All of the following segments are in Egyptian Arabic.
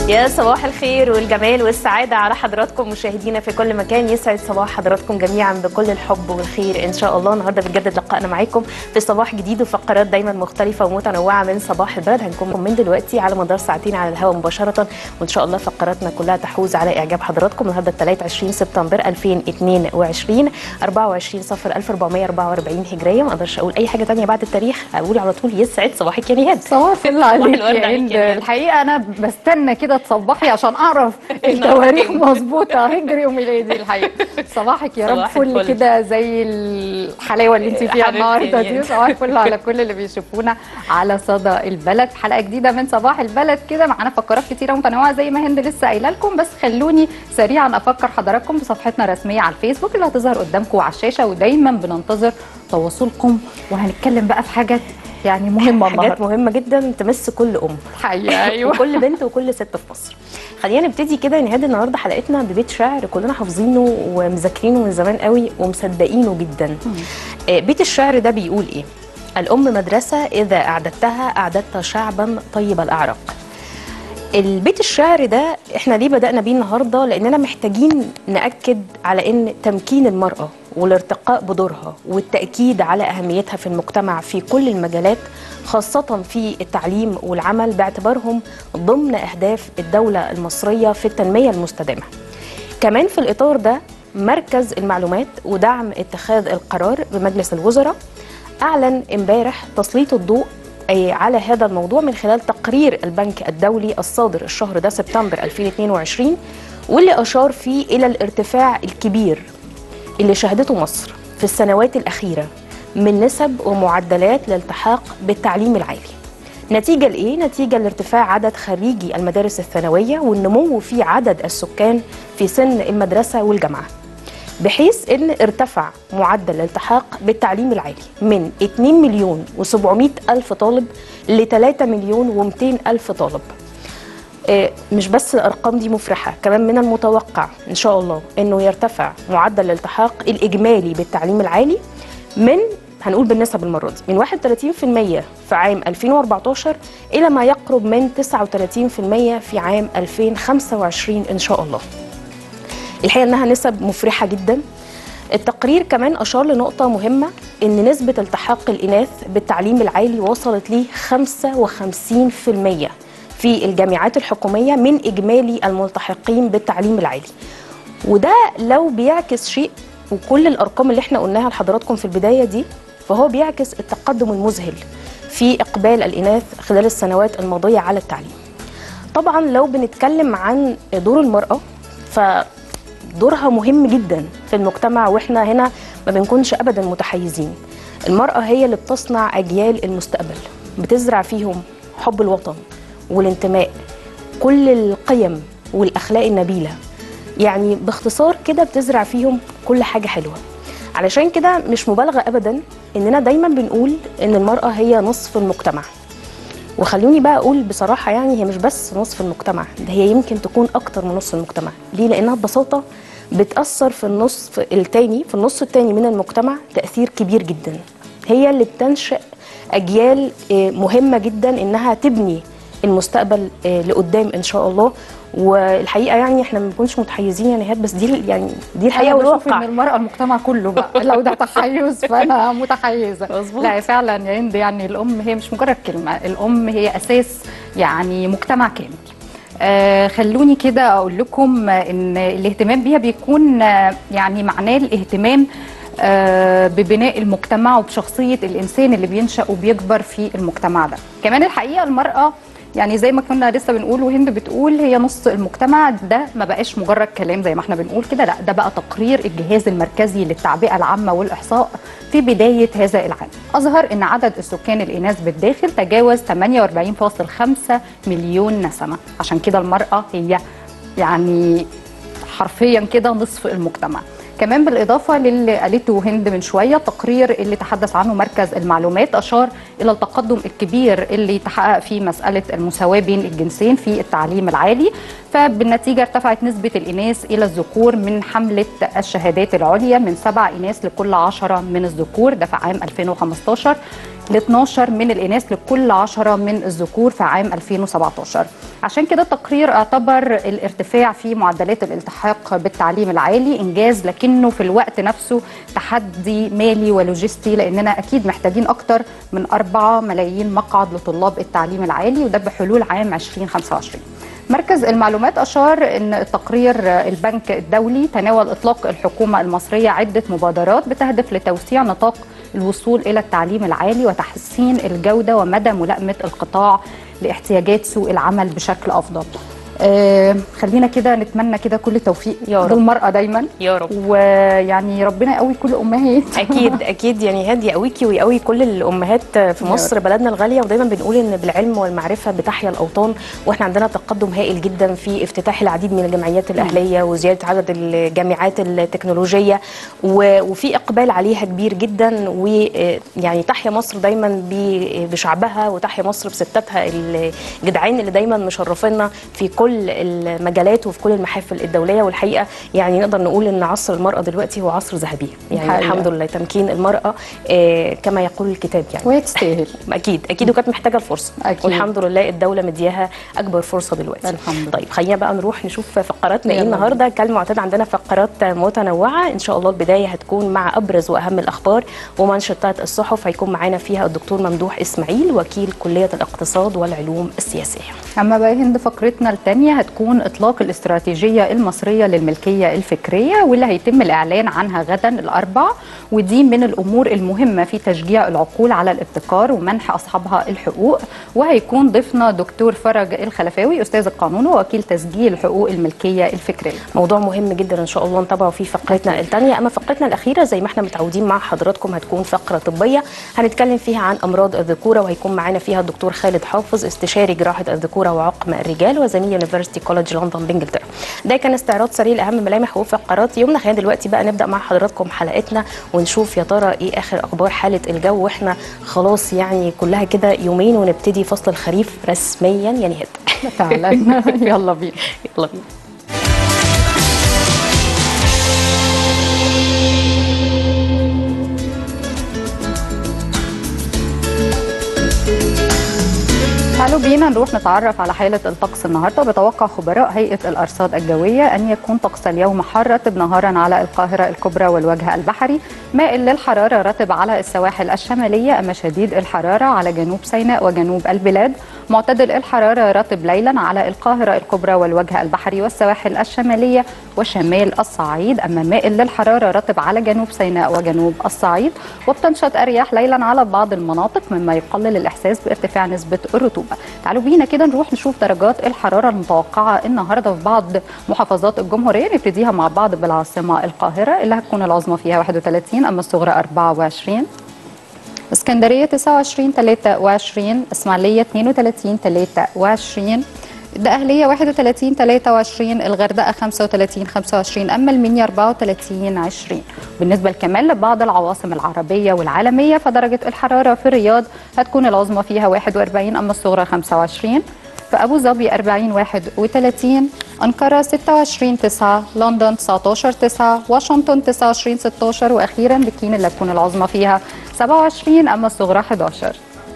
يا صباح الخير والجمال والسعادة على حضراتكم مشاهدينا في كل مكان يسعد صباح حضراتكم جميعا بكل الحب والخير إن شاء الله النهاردة بنجدد لقائنا معاكم في صباح جديد وفقرات دايما مختلفة ومتنوعة من صباح البلد هنكون من دلوقتي على مدار ساعتين على الهواء مباشرة وإن شاء الله فقراتنا كلها تحوز على إعجاب حضراتكم النهاردة الثلاث 20 سبتمبر 2022 24 صفر 1444 هجرية ما أقدرش أقول أي حاجة تانية بعد التاريخ أقول على طول يسعد صباحك يا نهاد صباح الفل عليك الورد يا عليك هند يا هند. الحقيقه انا بستنى كده تصبحي عشان اعرف التواريخ مظبوطه هجري وميلادي الحقيقه صباحك يا رب صباح فل الفل. كده زي الحلاوه اللي انت فيها حبيبتي النهارده يا دي هند. صباح الفل على كل اللي بيشوفونا على صدى البلد حلقه جديده من صباح البلد كده معانا فقرات كتيره متنوعه زي ما هند لسه قايله لكم بس خلوني سريعا افكر حضراتكم بصفحتنا الرسميه على الفيسبوك اللي هتظهر قدامكم على الشاشه ودايما بننتظر تواصلكم وهنتكلم بقى في حاجات يعني مهمه حاجات النهارده مهمة جدا تمس كل أم حقيقه ايوه وكل بنت وكل ست في مصر خلينا نبتدي كده نهاد النهارده حلقتنا ببيت شعر كلنا حافظينه ومذاكرينه من زمان قوي ومصدقينه جدا آه، بيت الشعر ده بيقول ايه الام مدرسه اذا اعددتها اعددت شعبا طيب الاعراق البيت الشعر ده احنا ليه بدأنا بيه النهارده لأننا محتاجين نأكد على إن تمكين المرأة والارتقاء بدورها والتأكيد على أهميتها في المجتمع في كل المجالات خاصة في التعليم والعمل باعتبارهم ضمن أهداف الدولة المصرية في التنمية المستدامة كمان في الإطار ده مركز المعلومات ودعم اتخاذ القرار بمجلس الوزراء أعلن امبارح تسليط الضوء أي على هذا الموضوع من خلال تقرير البنك الدولي الصادر الشهر ده سبتمبر 2022 واللي أشار فيه إلى الارتفاع الكبير اللي شهدته مصر في السنوات الأخيرة من نسب ومعدلات الالتحاق بالتعليم العالي نتيجة لإيه؟ نتيجة لارتفاع عدد خريجي المدارس الثانوية والنمو في عدد السكان في سن المدرسة والجامعة بحيث ان ارتفع معدل الالتحاق بالتعليم العالي من 2 مليون و700 الف طالب ل 3 مليون و200 الف طالب آه، مش بس الارقام دي مفرحه كمان من المتوقع ان شاء الله انه يرتفع معدل الالتحاق الاجمالي بالتعليم العالي من هنقول بالنسب المره دي من 31% في عام 2014 الى ما يقرب من 39% في عام 2025 ان شاء الله الحقيقه انها نسب مفرحه جدا التقرير كمان اشار لنقطه مهمه ان نسبه التحاق الاناث بالتعليم العالي وصلت ل 55% في الجامعات الحكوميه من اجمالي الملتحقين بالتعليم العالي وده لو بيعكس شيء وكل الارقام اللي احنا قلناها لحضراتكم في البدايه دي فهو بيعكس التقدم المذهل في اقبال الاناث خلال السنوات الماضيه على التعليم طبعا لو بنتكلم عن دور المراه ف دورها مهم جدا في المجتمع واحنا هنا ما بنكونش ابدا متحيزين المراه هي اللي بتصنع اجيال المستقبل بتزرع فيهم حب الوطن والانتماء كل القيم والاخلاق النبيله يعني باختصار كده بتزرع فيهم كل حاجه حلوه علشان كده مش مبالغه ابدا اننا دايما بنقول ان المراه هي نصف المجتمع وخلوني بقى اقول بصراحه يعني هي مش بس نصف المجتمع ده هي يمكن تكون اكتر من نصف المجتمع ليه لانها ببساطه بتاثر في النصف التاني في النص التاني من المجتمع تاثير كبير جدا هي اللي بتنشئ اجيال آه، مهمه جدا انها تبني المستقبل آه، لقدام ان شاء الله والحقيقه يعني احنا ما بنكونش متحيزين يعني نهاد بس دي يعني دي الحقيقه أنا بشوف والواقع ان المراه المجتمع كله بقى لو ده تحيز فانا متحيزه مظبوط. لا فعلا يا هند يعني الام هي مش مجرد كلمه الام هي اساس يعني مجتمع كامل آه خلوني كده اقول لكم ان الاهتمام بيها بيكون آه يعني معناه الاهتمام آه، ببناء المجتمع وبشخصيه الانسان اللي بينشا وبيكبر في المجتمع ده كمان الحقيقه المراه يعني زي ما كنا لسه بنقول وهند بتقول هي نص المجتمع ده ما بقاش مجرد كلام زي ما احنا بنقول كده لا ده بقى تقرير الجهاز المركزي للتعبئه العامه والاحصاء في بدايه هذا العام اظهر ان عدد السكان الاناث بالداخل تجاوز 48.5 مليون نسمه عشان كده المراه هي يعني حرفيا كده نصف المجتمع كمان بالإضافة للي قالته هند من شوية التقرير اللي تحدث عنه مركز المعلومات أشار إلى التقدم الكبير اللي تحقق في مسألة المساواة بين الجنسين في التعليم العالي فبالنتيجة ارتفعت نسبة الإناث إلى الذكور من حملة الشهادات العليا من سبع إناث لكل عشرة من الذكور ده في عام 2015 ل 12 من الإناث لكل 10 من الذكور في عام 2017 عشان كده التقرير اعتبر الارتفاع في معدلات الالتحاق بالتعليم العالي إنجاز لكنه في الوقت نفسه تحدي مالي ولوجستي لأننا أكيد محتاجين أكتر من 4 ملايين مقعد لطلاب التعليم العالي وده بحلول عام 2025 مركز المعلومات أشار أن التقرير البنك الدولي تناول إطلاق الحكومة المصرية عدة مبادرات بتهدف لتوسيع نطاق الوصول إلى التعليم العالي وتحسين الجودة ومدى ملائمة القطاع لاحتياجات سوق العمل بشكل أفضل آه خلينا كده نتمنى كده كل التوفيق يا رب. للمرأة دايما يا رب ويعني ربنا يقوي كل أمهات اكيد اكيد يعني هادي يقويكي ويقوي كل الامهات في يا مصر بلدنا الغاليه ودايما بنقول ان بالعلم والمعرفه بتحيا الاوطان واحنا عندنا تقدم هائل جدا في افتتاح العديد من الجمعيات الاهليه وزياده عدد الجامعات التكنولوجيه و- وفي اقبال عليها كبير جدا ويعني تحيا مصر دايما ب- بشعبها وتحيا مصر بستاتها الجدعان اللي دايما مشرفينا في كل المجالات وفي كل المحافل الدوليه والحقيقه يعني نقدر نقول ان عصر المراه دلوقتي هو عصر ذهبي يعني حقيقة. الحمد لله تمكين المراه آه، كما يقول الكتاب يعني وهي تستاهل اكيد اكيد وكانت محتاجه الفرصه أكيد. والحمد لله الدوله مدياها اكبر فرصه دلوقتي الحمد لله. طيب خلينا بقى نروح نشوف فقراتنا ايه يلا النهارده كالمعتاد عندنا فقرات متنوعه ان شاء الله البدايه هتكون مع ابرز واهم الاخبار ومنشطات الصحف هيكون معانا فيها الدكتور ممدوح اسماعيل وكيل كليه الاقتصاد والعلوم السياسيه أما بقى هند فقرتنا الثانية هتكون إطلاق الاستراتيجية المصرية للملكية الفكرية واللي هيتم الإعلان عنها غدا الأربع ودي من الأمور المهمة في تشجيع العقول على الابتكار ومنح أصحابها الحقوق وهيكون ضيفنا دكتور فرج الخلفاوي أستاذ القانون ووكيل تسجيل حقوق الملكية الفكرية موضوع مهم جدا ان شاء الله نتابعه في فقرتنا الثانيه اما فقرتنا الاخيره زي ما احنا متعودين مع حضراتكم هتكون فقره طبيه هنتكلم فيها عن امراض الذكوره وهيكون معانا فيها الدكتور خالد حافظ استشاري جراحه الذكوره وعقم الرجال وزميل يونيفرسيتي كولج لندن بانجلترا ده كان استعراض سريع لاهم ملامح وفقرات يومنا خلينا دلوقتي بقى نبدا مع حضراتكم حلقتنا ونشوف يا ترى ايه اخر اخبار حاله الجو واحنا خلاص يعني كلها كده يومين ونبتدي فصل الخريف رسميا يعني هد فعلا يلا بينا يلا بينا تعالوا بينا نروح نتعرف على حالة الطقس النهاردة بتوقع خبراء هيئة الأرصاد الجوية أن يكون طقس اليوم حار رطب نهارا على القاهرة الكبرى والوجه البحري مائل للحرارة رطب على السواحل الشمالية أما شديد الحرارة على جنوب سيناء وجنوب البلاد معتدل الحرارة رطب ليلا على القاهرة الكبرى والوجه البحري والسواحل الشمالية وشمال الصعيد أما مائل للحرارة رطب على جنوب سيناء وجنوب الصعيد وبتنشط أرياح ليلا على بعض المناطق مما يقلل الإحساس بارتفاع نسبة الرطوبة تعالوا بينا كده نروح نشوف درجات الحرارة المتوقعة النهاردة في بعض محافظات الجمهورية نبتديها مع بعض بالعاصمة القاهرة اللي هتكون العظمى فيها 31 أما الصغرى 24 اسكندريه 29 23 اسماعيليه 32 23 الدقهلية 31 23 الغردقة 35 25 أما المنيا 34 20 بالنسبة كمان لبعض العواصم العربية والعالمية فدرجة الحرارة في الرياض هتكون العظمى فيها 41 أما الصغرى 25 في أبو ظبي 40 31 أنقرة 26 9 لندن 19 9 واشنطن 29 16 وأخيرا بكين اللي هتكون العظمى فيها 27 أما الصغرى 11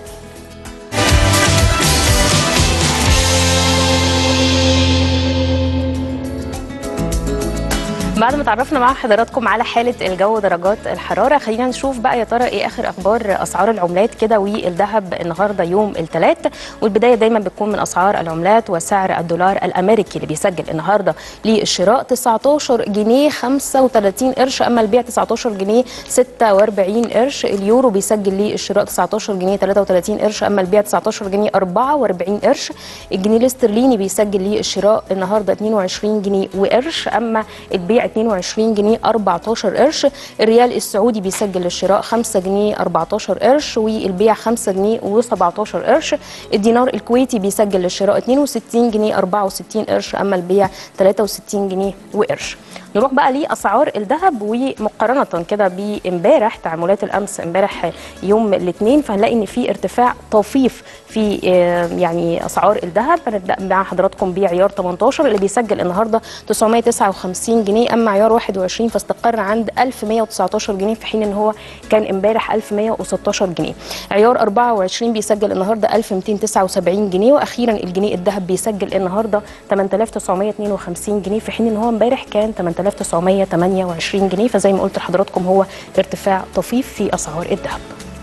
بعد ما تعرفنا مع حضراتكم على حاله الجو ودرجات الحراره خلينا نشوف بقى يا ترى ايه اخر اخبار اسعار العملات كده والذهب النهارده يوم الثلاث والبدايه دايما بتكون من اسعار العملات وسعر الدولار الامريكي اللي بيسجل النهارده للشراء 19 جنيه 35 قرش اما البيع 19 جنيه 46 قرش اليورو بيسجل للشراء 19 جنيه 33 قرش اما البيع 19 جنيه 44 قرش الجنيه الاسترليني بيسجل للشراء النهارده 22 جنيه وقرش اما البيع 22 جنيه 14 قرش الريال السعودي بيسجل للشراء 5 جنيه 14 قرش والبيع 5 جنيه و17 قرش الدينار الكويتي بيسجل للشراء 62 جنيه 64 قرش اما البيع 63 جنيه وقرش نروح بقى لاسعار الذهب ومقارنه كده بامبارح تعاملات الامس امبارح يوم الاثنين فهنلاقي ان في ارتفاع طفيف في آه، يعني اسعار الذهب هنبدا مع حضراتكم بعيار 18 اللي بيسجل النهارده 959 جنيه اما عيار 21 فاستقر عند 1119 جنيه في حين ان هو كان امبارح 1116 جنيه عيار 24 بيسجل النهارده 1279 جنيه واخيرا الجنيه الذهب بيسجل النهارده 8952 جنيه في حين ان هو امبارح كان 8928 جنيه فزي ما قلت لحضراتكم هو ارتفاع طفيف في اسعار الذهب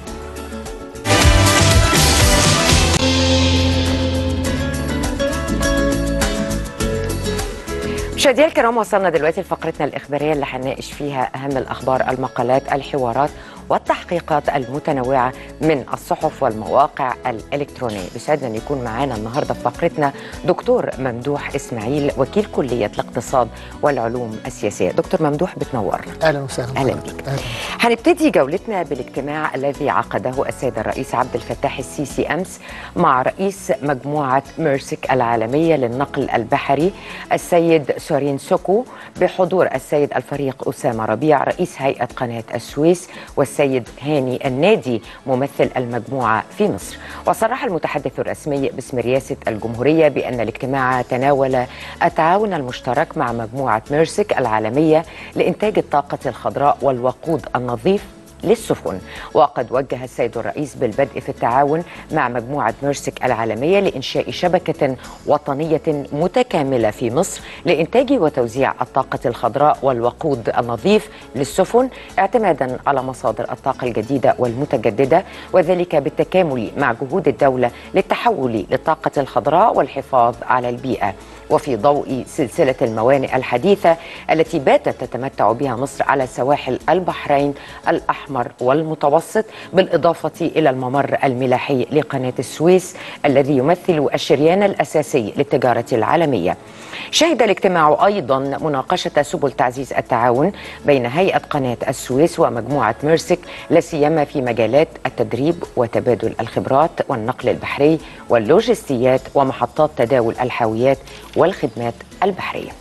مشاهدينا الكرام وصلنا دلوقتي لفقرتنا الإخبارية اللي هنناقش فيها أهم الأخبار المقالات الحوارات والتحقيقات المتنوعة من الصحف والمواقع الإلكترونية بيسعدنا أن يكون معانا النهاردة في فقرتنا دكتور ممدوح إسماعيل وكيل كلية الاقتصاد والعلوم السياسية دكتور ممدوح بتنورنا اهلا وسهلا أهلا بحضرتك. بيك. أهلاً. هنبتدي جولتنا بالاجتماع الذي عقده السيد الرئيس عبد الفتاح السيسي امس مع رئيس مجموعه ميرسك العالميه للنقل البحري السيد سورين سوكو بحضور السيد الفريق اسامه ربيع رئيس هيئه قناه السويس والسيد هاني النادي ممثل المجموعه في مصر وصرح المتحدث الرسمي باسم رئاسه الجمهوريه بان الاجتماع تناول التعاون المشترك مع مجموعه ميرسك العالميه لانتاج الطاقه الخضراء والوقود النظيف للسفن وقد وجه السيد الرئيس بالبدء في التعاون مع مجموعة ميرسك العالمية لإنشاء شبكة وطنية متكاملة في مصر لإنتاج وتوزيع الطاقة الخضراء والوقود النظيف للسفن اعتمادا على مصادر الطاقة الجديدة والمتجددة وذلك بالتكامل مع جهود الدولة للتحول للطاقة الخضراء والحفاظ على البيئة وفي ضوء سلسلة الموانئ الحديثة التي باتت تتمتع بها مصر على سواحل البحرين الأحمر والمتوسط بالإضافة إلى الممر الملاحي لقناة السويس الذي يمثل الشريان الأساسي للتجارة العالمية شهد الاجتماع أيضا مناقشة سبل تعزيز التعاون بين هيئة قناة السويس ومجموعة ميرسك لا سيما في مجالات التدريب وتبادل الخبرات والنقل البحري واللوجستيات ومحطات تداول الحاويات والخدمات البحرية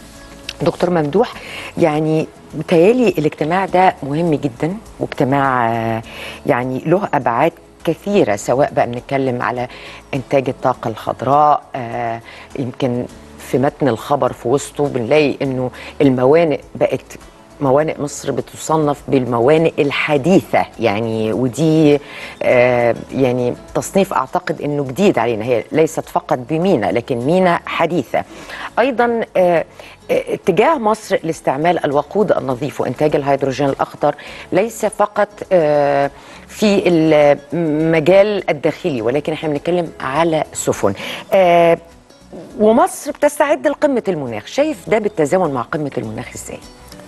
دكتور ممدوح يعني متهيألي الاجتماع ده مهم جدا واجتماع آه، يعني له أبعاد كثيرة سواء بقى بنتكلم على إنتاج الطاقة الخضراء آه، يمكن في متن الخبر في وسطه بنلاقي إنه الموانئ بقت موانئ مصر بتصنف بالموانئ الحديثة يعني ودي آه يعني تصنيف أعتقد أنه جديد علينا هي ليست فقط بمينا لكن مينا حديثة أيضا آه آه، اتجاه مصر لاستعمال الوقود النظيف وإنتاج الهيدروجين الأخضر ليس فقط آه في المجال الداخلي ولكن احنا بنتكلم على سفن آه ومصر بتستعد لقمة المناخ شايف ده بالتزامن مع قمة المناخ ازاي؟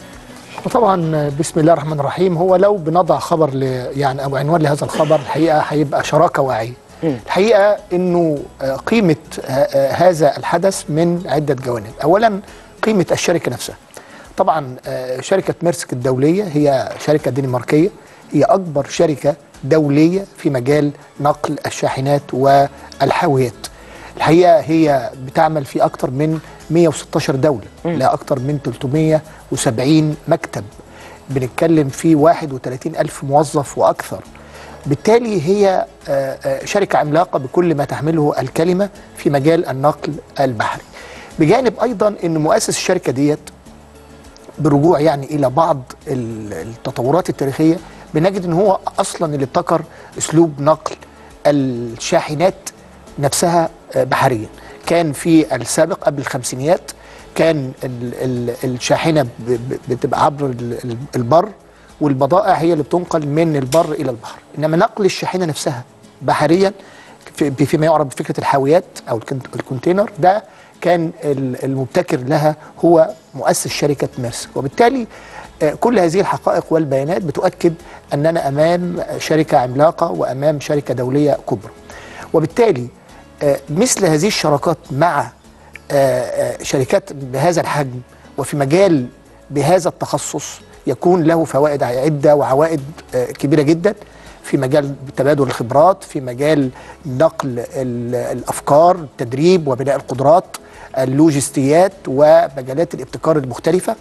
وطبعا بسم الله الرحمن الرحيم هو لو بنضع خبر ل يعني او عنوان لهذا الخبر الحقيقه هيبقى شراكه واعيه. الحقيقه انه آه، قيمه آه، آه، هذا الحدث من عده جوانب. اولا قيمه الشركه نفسها. طبعا آه، شركه ميرسك الدوليه هي شركه دنماركيه هي اكبر شركه دوليه في مجال نقل الشاحنات والحاويات. الحقيقه هي بتعمل في اكثر من 116 دوله لها اكثر من 370 مكتب بنتكلم في 31 ألف موظف وأكثر بالتالي هي آه، آه، شركة عملاقة بكل ما تحمله الكلمة في مجال النقل البحري بجانب أيضا أن مؤسس الشركة ديت بالرجوع يعني الى بعض ال- التطورات التاريخيه بنجد ان هو اصلا اللي ابتكر اسلوب نقل الشاحنات نفسها آه، بحريا كان في السابق قبل الخمسينيات كان ال ال الشاحنه ب- ب- بتبقى عبر ال- ال- البر والبضائع هي اللي بتنقل من البر الى البحر انما نقل الشاحنه نفسها بحريا في فيما يعرف بفكره الحاويات او الكنت- الكونتينر ده كان ال- المبتكر لها هو مؤسس شركه ميرسك وبالتالي آه، كل هذه الحقائق والبيانات بتؤكد اننا امام شركه عملاقه وامام شركه دوليه كبرى وبالتالي آه، مثل هذه الشراكات مع آه، آه، شركات بهذا الحجم وفي مجال بهذا التخصص يكون له فوائد عدة وعوائد آه، كبيرة جدا في مجال تبادل الخبرات في مجال نقل ال- الأفكار التدريب وبناء القدرات اللوجستيات ومجالات الابتكار المختلفة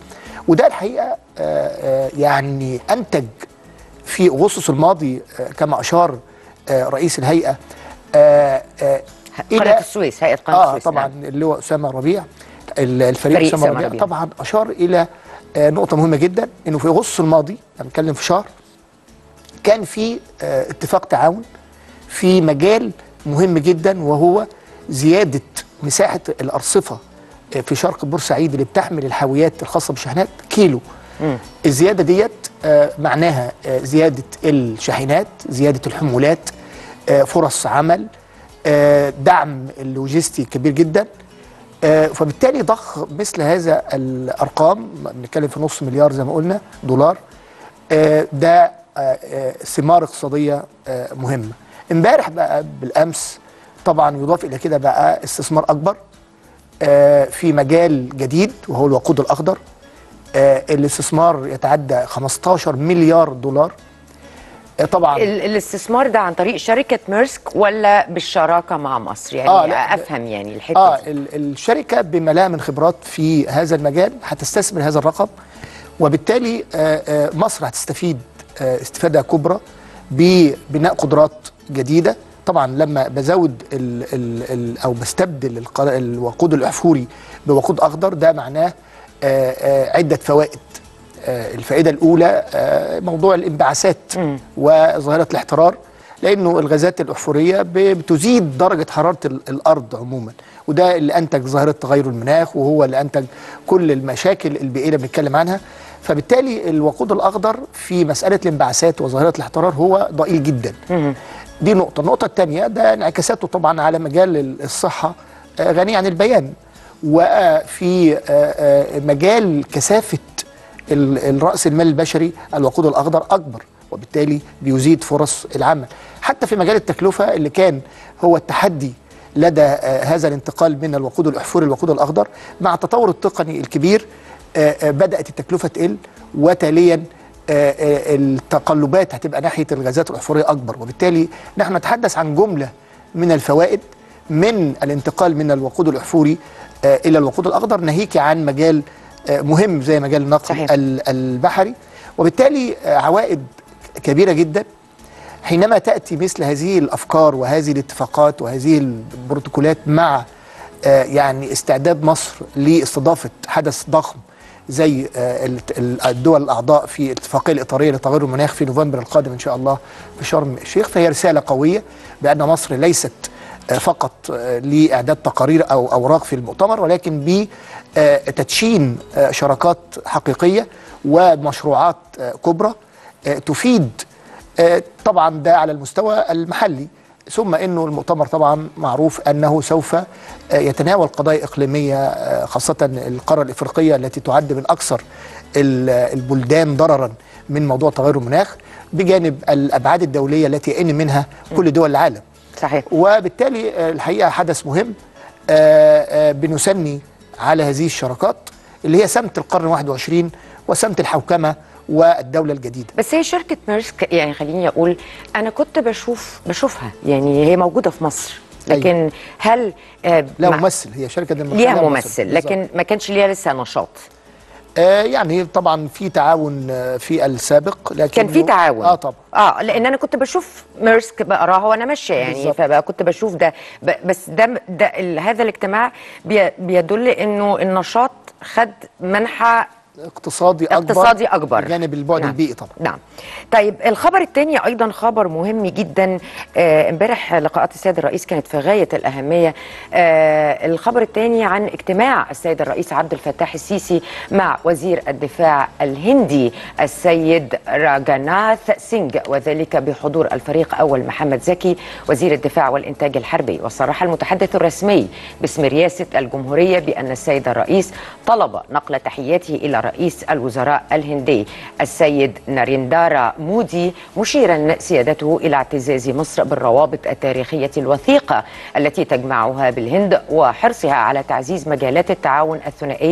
وده الحقيقه آه، آه، يعني انتج في اغسطس الماضي آه، كما اشار آه، رئيس الهيئه آه، آه، قناه السويس هيئه قناه اه السويس طبعا نعم. اللي هو اسامه ربيع ال- الفريق فريق اسامه أسامة ربيع ربيع. طبعا اشار الى آه، نقطه مهمه جدا انه في اغسطس الماضي بنتكلم في شهر كان في آه، اتفاق تعاون في مجال مهم جدا وهو زياده مساحه الارصفه آه، في شرق بورسعيد اللي بتحمل الحاويات الخاصه بالشاحنات كيلو الزياده ديت آه، معناها آه، زياده الشاحنات زياده الحمولات آه، فرص عمل آه، دعم اللوجستي كبير جدا آه، فبالتالي ضخ مثل هذا الارقام بنتكلم في نص مليار زي ما قلنا دولار آه، ده آه، آه، ثمار اقتصاديه آه، مهمه امبارح بقى بالامس طبعا يضاف الى كده بقى استثمار اكبر آه، في مجال جديد وهو الوقود الاخضر آه، الاستثمار يتعدى 15 مليار دولار آه، طبعا ال- الاستثمار ده عن طريق شركه ميرسك ولا بالشراكه مع مصر يعني آه، لا، افهم يعني الحته اه دي. ال- الشركه بما لها من خبرات في هذا المجال هتستثمر هذا الرقم وبالتالي آه، آه، مصر هتستفيد آه، استفاده كبرى ببناء قدرات جديده طبعا لما بزود ال ال ال او بستبدل الق- الوقود الاحفوري بوقود اخضر ده معناه آه، آه، عده فوائد آه، الفائده الاولى آه، موضوع الانبعاثات وظاهره الاحترار لانه الغازات الاحفوريه ب- بتزيد درجه حراره ال- الارض عموما وده اللي انتج ظاهره تغير المناخ وهو اللي انتج كل المشاكل البيئيه اللي بنتكلم عنها فبالتالي الوقود الاخضر في مساله الانبعاثات وظاهره الاحترار هو ضئيل جدا دي نقطه النقطه الثانيه ده انعكاساته طبعا على مجال ال- الصحه آه، غني عن البيان وفي آه، آه، مجال كثافه ال- الراس المال البشري الوقود الاخضر اكبر وبالتالي بيزيد فرص العمل حتى في مجال التكلفه اللي كان هو التحدي لدى آه، هذا الانتقال من الوقود الاحفوري للوقود الاخضر مع التطور التقني الكبير آه، آه، بدات التكلفه تقل وتاليا آه، آه، التقلبات هتبقى ناحيه الغازات الاحفوريه اكبر وبالتالي نحن نتحدث عن جمله من الفوائد من الانتقال من الوقود الاحفوري آه، الى الوقود الاخضر ناهيك عن مجال آه، مهم زي مجال النقل صحيح. ال- البحري وبالتالي آه، عوائد كبيره جدا حينما تاتي مثل هذه الافكار وهذه الاتفاقات وهذه البروتوكولات مع آه، يعني استعداد مصر لاستضافه حدث ضخم زي آه، الت- ال- الدول الاعضاء في الاتفاقيه الاطاريه لتغير المناخ في نوفمبر القادم ان شاء الله في شرم الشيخ فهي رساله قويه بان مصر ليست آه، فقط آه، لاعداد تقارير او اوراق في المؤتمر ولكن بتدشين شراكات حقيقيه ومشروعات آه، كبرى آه، تفيد آه، طبعا ده على المستوى المحلي ثم انه المؤتمر طبعا معروف انه سوف آه، يتناول قضايا اقليميه آه، خاصه القاره الافريقيه التي تعد من اكثر ال- البلدان ضررا من موضوع تغير المناخ بجانب الابعاد الدوليه التي يئن منها كل دول العالم صحيح وبالتالي آه، الحقيقه حدث مهم آه، آه، بنسمي على هذه الشراكات اللي هي سمت القرن 21 وسمت الحوكمه والدوله الجديده بس هي شركة ميرسك يعني خليني أقول أنا كنت بشوف بشوفها يعني هي موجودة في مصر لكن أيوة. هل آه لا مع- ممثل هي شركه دنماركية ليها لها ممثل بالظبط. لكن ما كانش ليها لسه نشاط آه يعني طبعا في تعاون آه، في السابق لكن كان في تعاون اه طبعا اه لان انا كنت بشوف ميرسك بقراها وانا ماشيه يعني بالظبط. فبقى كنت بشوف ده ب- بس ده ده ال- هذا الاجتماع بي- بيدل انه النشاط خد منحى اقتصادي اكبر اقتصادي اكبر بجانب البعد نعم. البيئي طبعا نعم طيب الخبر الثاني ايضا خبر مهم جدا آه، امبارح لقاءات السيد الرئيس كانت في غايه الاهميه آه الخبر الثاني عن اجتماع السيد الرئيس عبد الفتاح السيسي مع وزير الدفاع الهندي السيد راجاناث سينغ وذلك بحضور الفريق اول محمد زكي وزير الدفاع والانتاج الحربي وصرح المتحدث الرسمي باسم رئاسه الجمهوريه بان السيد الرئيس طلب نقل تحياته الى رئيس الوزراء الهندي السيد ناريندارا مودي مشيرا سيادته الى اعتزاز مصر بالروابط التاريخيه الوثيقه التي تجمعها بالهند وحرصها على تعزيز مجالات التعاون الثنائي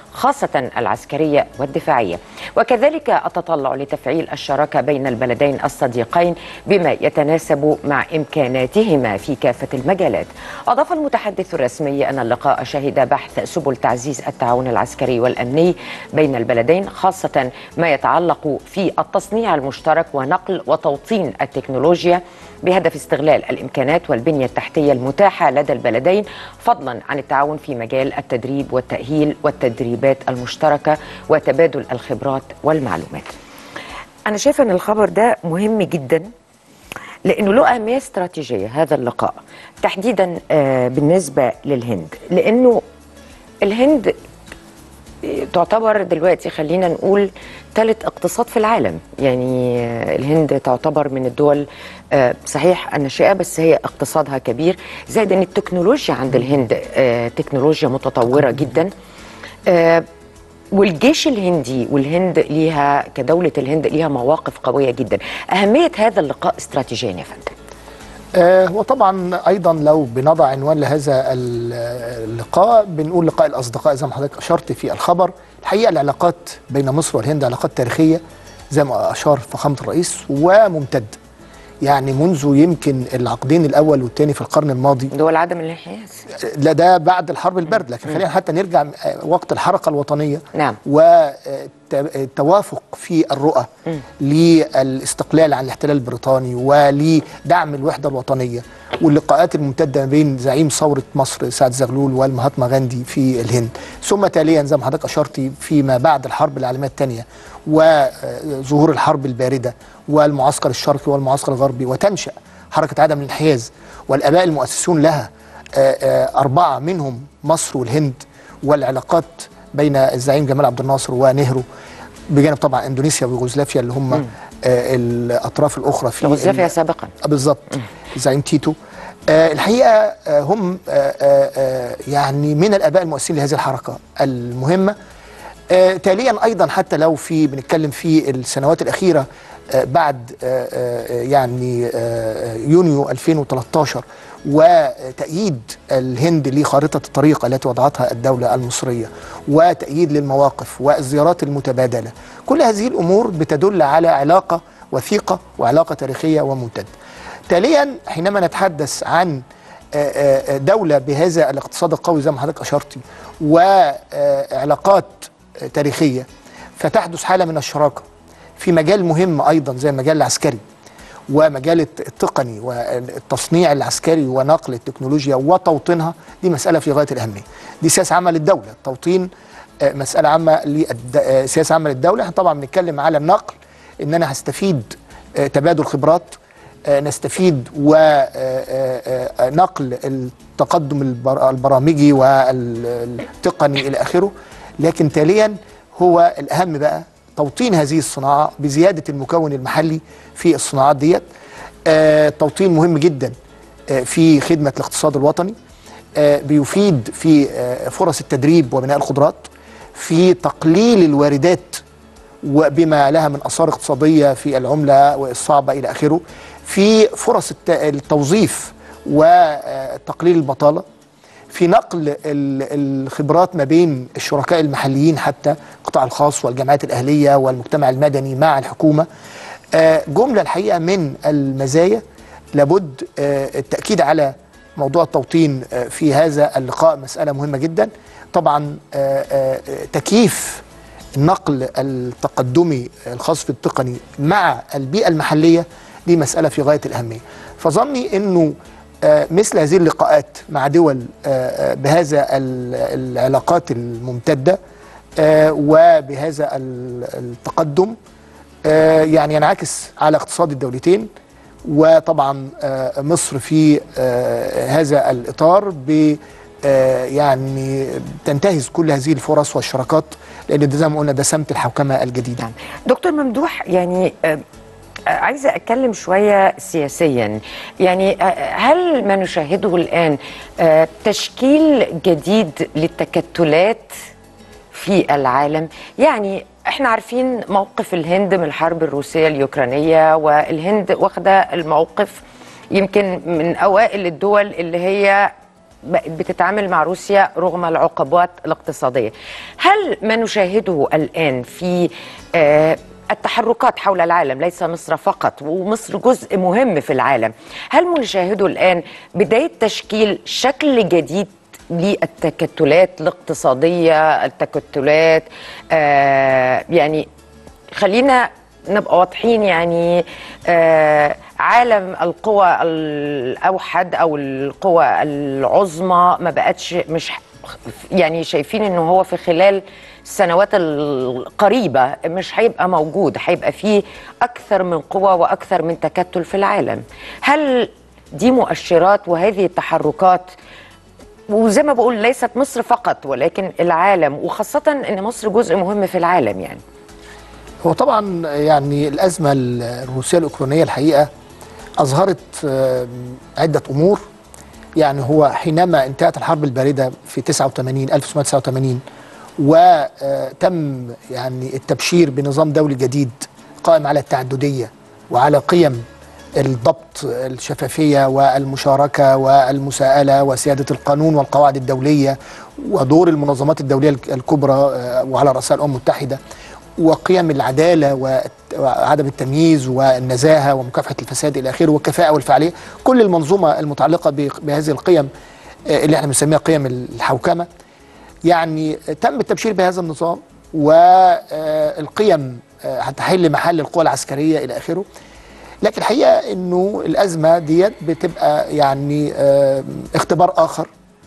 خاصة العسكرية والدفاعية وكذلك التطلع لتفعيل الشراكة بين البلدين الصديقين بما يتناسب مع إمكاناتهما في كافة المجالات أضاف المتحدث الرسمي أن اللقاء شهد بحث سبل تعزيز التعاون العسكري والأمني بين البلدين خاصة ما يتعلق في التصنيع المشترك ونقل وتوطين التكنولوجيا بهدف استغلال الامكانات والبنيه التحتيه المتاحه لدى البلدين فضلا عن التعاون في مجال التدريب والتاهيل والتدريبات المشتركه وتبادل الخبرات والمعلومات. انا شايفه ان الخبر ده مهم جدا لانه له اهميه استراتيجيه هذا اللقاء تحديدا آه، بالنسبه للهند لانه الهند تعتبر دلوقتي خلينا نقول ثالث اقتصاد في العالم يعني آه، الهند تعتبر من الدول آه، صحيح الناشئه بس هي اقتصادها كبير زائد ان التكنولوجيا عند الهند آه، تكنولوجيا متطوره جدا آه، والجيش الهندي والهند ليها كدولة الهند ليها مواقف قوية جدا أهمية هذا اللقاء استراتيجيا يا فندم آه وطبعا ايضا لو بنضع عنوان لهذا ال- اللقاء بنقول لقاء الاصدقاء زي ما حضرتك اشرت في الخبر الحقيقه العلاقات بين مصر والهند علاقات تاريخيه زي ما اشار فخامه الرئيس وممتده يعني منذ يمكن العقدين الاول والثاني في القرن الماضي دول عدم الانحياز لا ده بعد الحرب البارد لكن خلينا حتى نرجع آه، وقت الحركه الوطنيه نعم. والتوافق في الرؤى للاستقلال عن الاحتلال البريطاني ولدعم الوحده الوطنيه واللقاءات الممتده ما بين زعيم ثوره مصر سعد زغلول والمهاتما غاندي في الهند ثم تاليا زي ما حضرتك اشرتي فيما بعد الحرب العالميه الثانيه وظهور الحرب البارده والمعسكر الشرقي والمعسكر الغربي وتنشا حركه عدم الانحياز والاباء المؤسسون لها آه، آه، أربعة منهم مصر والهند والعلاقات بين الزعيم جمال عبد الناصر ونهرو بجانب طبعا اندونيسيا ويوغوسلافيا اللي هم آه، الاطراف الاخرى في يوغوسلافيا ال- سابقا آه، بالظبط الزعيم تيتو آه، الحقيقه آه، هم آه، آه، آه، يعني من الاباء المؤسسين لهذه الحركه المهمه آه، تاليا ايضا حتى لو في بنتكلم في السنوات الاخيره آه، بعد آه، آه، يعني آه، يونيو 2013 وتأييد الهند لخارطة الطريق التي وضعتها الدولة المصرية وتأييد للمواقف والزيارات المتبادلة كل هذه الأمور بتدل على علاقة وثيقة وعلاقة تاريخية وممتدة تاليا حينما نتحدث عن آه، آه، دولة بهذا الاقتصاد القوي زي ما حضرتك أشرتي وعلاقات تاريخية فتحدث حالة من الشراكة في مجال مهم أيضا زي المجال العسكري ومجال الت- التقني والتصنيع العسكري ونقل التكنولوجيا وتوطينها دي مسألة في غاية الأهمية دي سياسة عامة للدولة التوطين آه، مسألة عامة للد- آه، سياسة عامة للدولة احنا طبعا بنتكلم على النقل ان انا هستفيد آه، تبادل خبرات آه، نستفيد ونقل التقدم البر- البرامجي والتقني الى اخره لكن تاليا هو الاهم بقى توطين هذه الصناعه بزياده المكون المحلي في الصناعات ديت آه، توطين مهم جدا آه، في خدمه الاقتصاد الوطني آه، بيفيد في آه، فرص التدريب وبناء القدرات في تقليل الواردات وبما لها من اثار اقتصاديه في العمله والصعبه الى اخره في فرص الت- التوظيف وتقليل البطاله في نقل ال- الخبرات ما بين الشركاء المحليين حتى القطاع الخاص والجامعات الاهليه والمجتمع المدني مع الحكومه آه، جمله الحقيقه من المزايا لابد آه، التاكيد على موضوع التوطين آه، في هذا اللقاء مساله مهمه جدا طبعا آه، آه، تكييف النقل التقدمي الخاص بالتقني مع البيئة المحلية دي مسألة في غاية الأهمية فظني أنه آه، مثل هذه اللقاءات مع دول آه، آه، بهذا ال- العلاقات الممتدة آه، وبهذا ال- التقدم آه، يعني ينعكس على اقتصاد الدولتين وطبعا آه، مصر في آه، هذا الإطار ب آه، يعني تنتهز كل هذه الفرص والشراكات لان ده زي ما قلنا ده سمت الحوكمه الجديده نعم. دكتور ممدوح يعني آه، آه، عايزة أتكلم شوية سياسيا يعني آه، هل ما نشاهده الآن آه، تشكيل جديد للتكتلات في العالم يعني احنا عارفين موقف الهند من الحرب الروسية اليوكرانية والهند واخدة الموقف يمكن من أوائل الدول اللي هي بقت بتتعامل مع روسيا رغم العقوبات الاقتصادية هل ما نشاهده الآن في آه، التحركات حول العالم ليس مصر فقط ومصر جزء مهم في العالم هل ما نشاهده الآن بداية تشكيل شكل جديد للتكتلات الاقتصادية التكتلات آه يعني خلينا نبقى واضحين يعني آه عالم القوى الأوحد أو القوى العظمى ما بقتش مش يعني شايفين انه هو في خلال السنوات القريبة مش هيبقى موجود هيبقى فيه أكثر من قوى وأكثر من تكتل في العالم هل دي مؤشرات وهذه التحركات وزي ما بقول ليست مصر فقط ولكن العالم وخاصة أن مصر جزء مهم في العالم يعني هو طبعا يعني الازمه الروسيه الاوكرانيه الحقيقه اظهرت آه، عده امور يعني هو حينما انتهت الحرب البارده في 89 1989 وتم يعني التبشير بنظام دولي جديد قائم على التعدديه وعلى قيم الضبط الشفافيه والمشاركه والمساءله وسياده القانون والقواعد الدوليه ودور المنظمات الدوليه الكبرى آه، وعلى راسها الامم المتحده وقيم العداله و- وعدم التمييز والنزاهه ومكافحه الفساد الى اخره والكفاءه والفعاليه كل المنظومه المتعلقه ب- بهذه القيم آه، اللي احنا بنسميها قيم الحوكمه يعني تم التبشير بهذا النظام والقيم هتحل محل القوى العسكريه الى اخره لكن الحقيقه انه الازمه ديت بتبقى يعني آه، اختبار اخر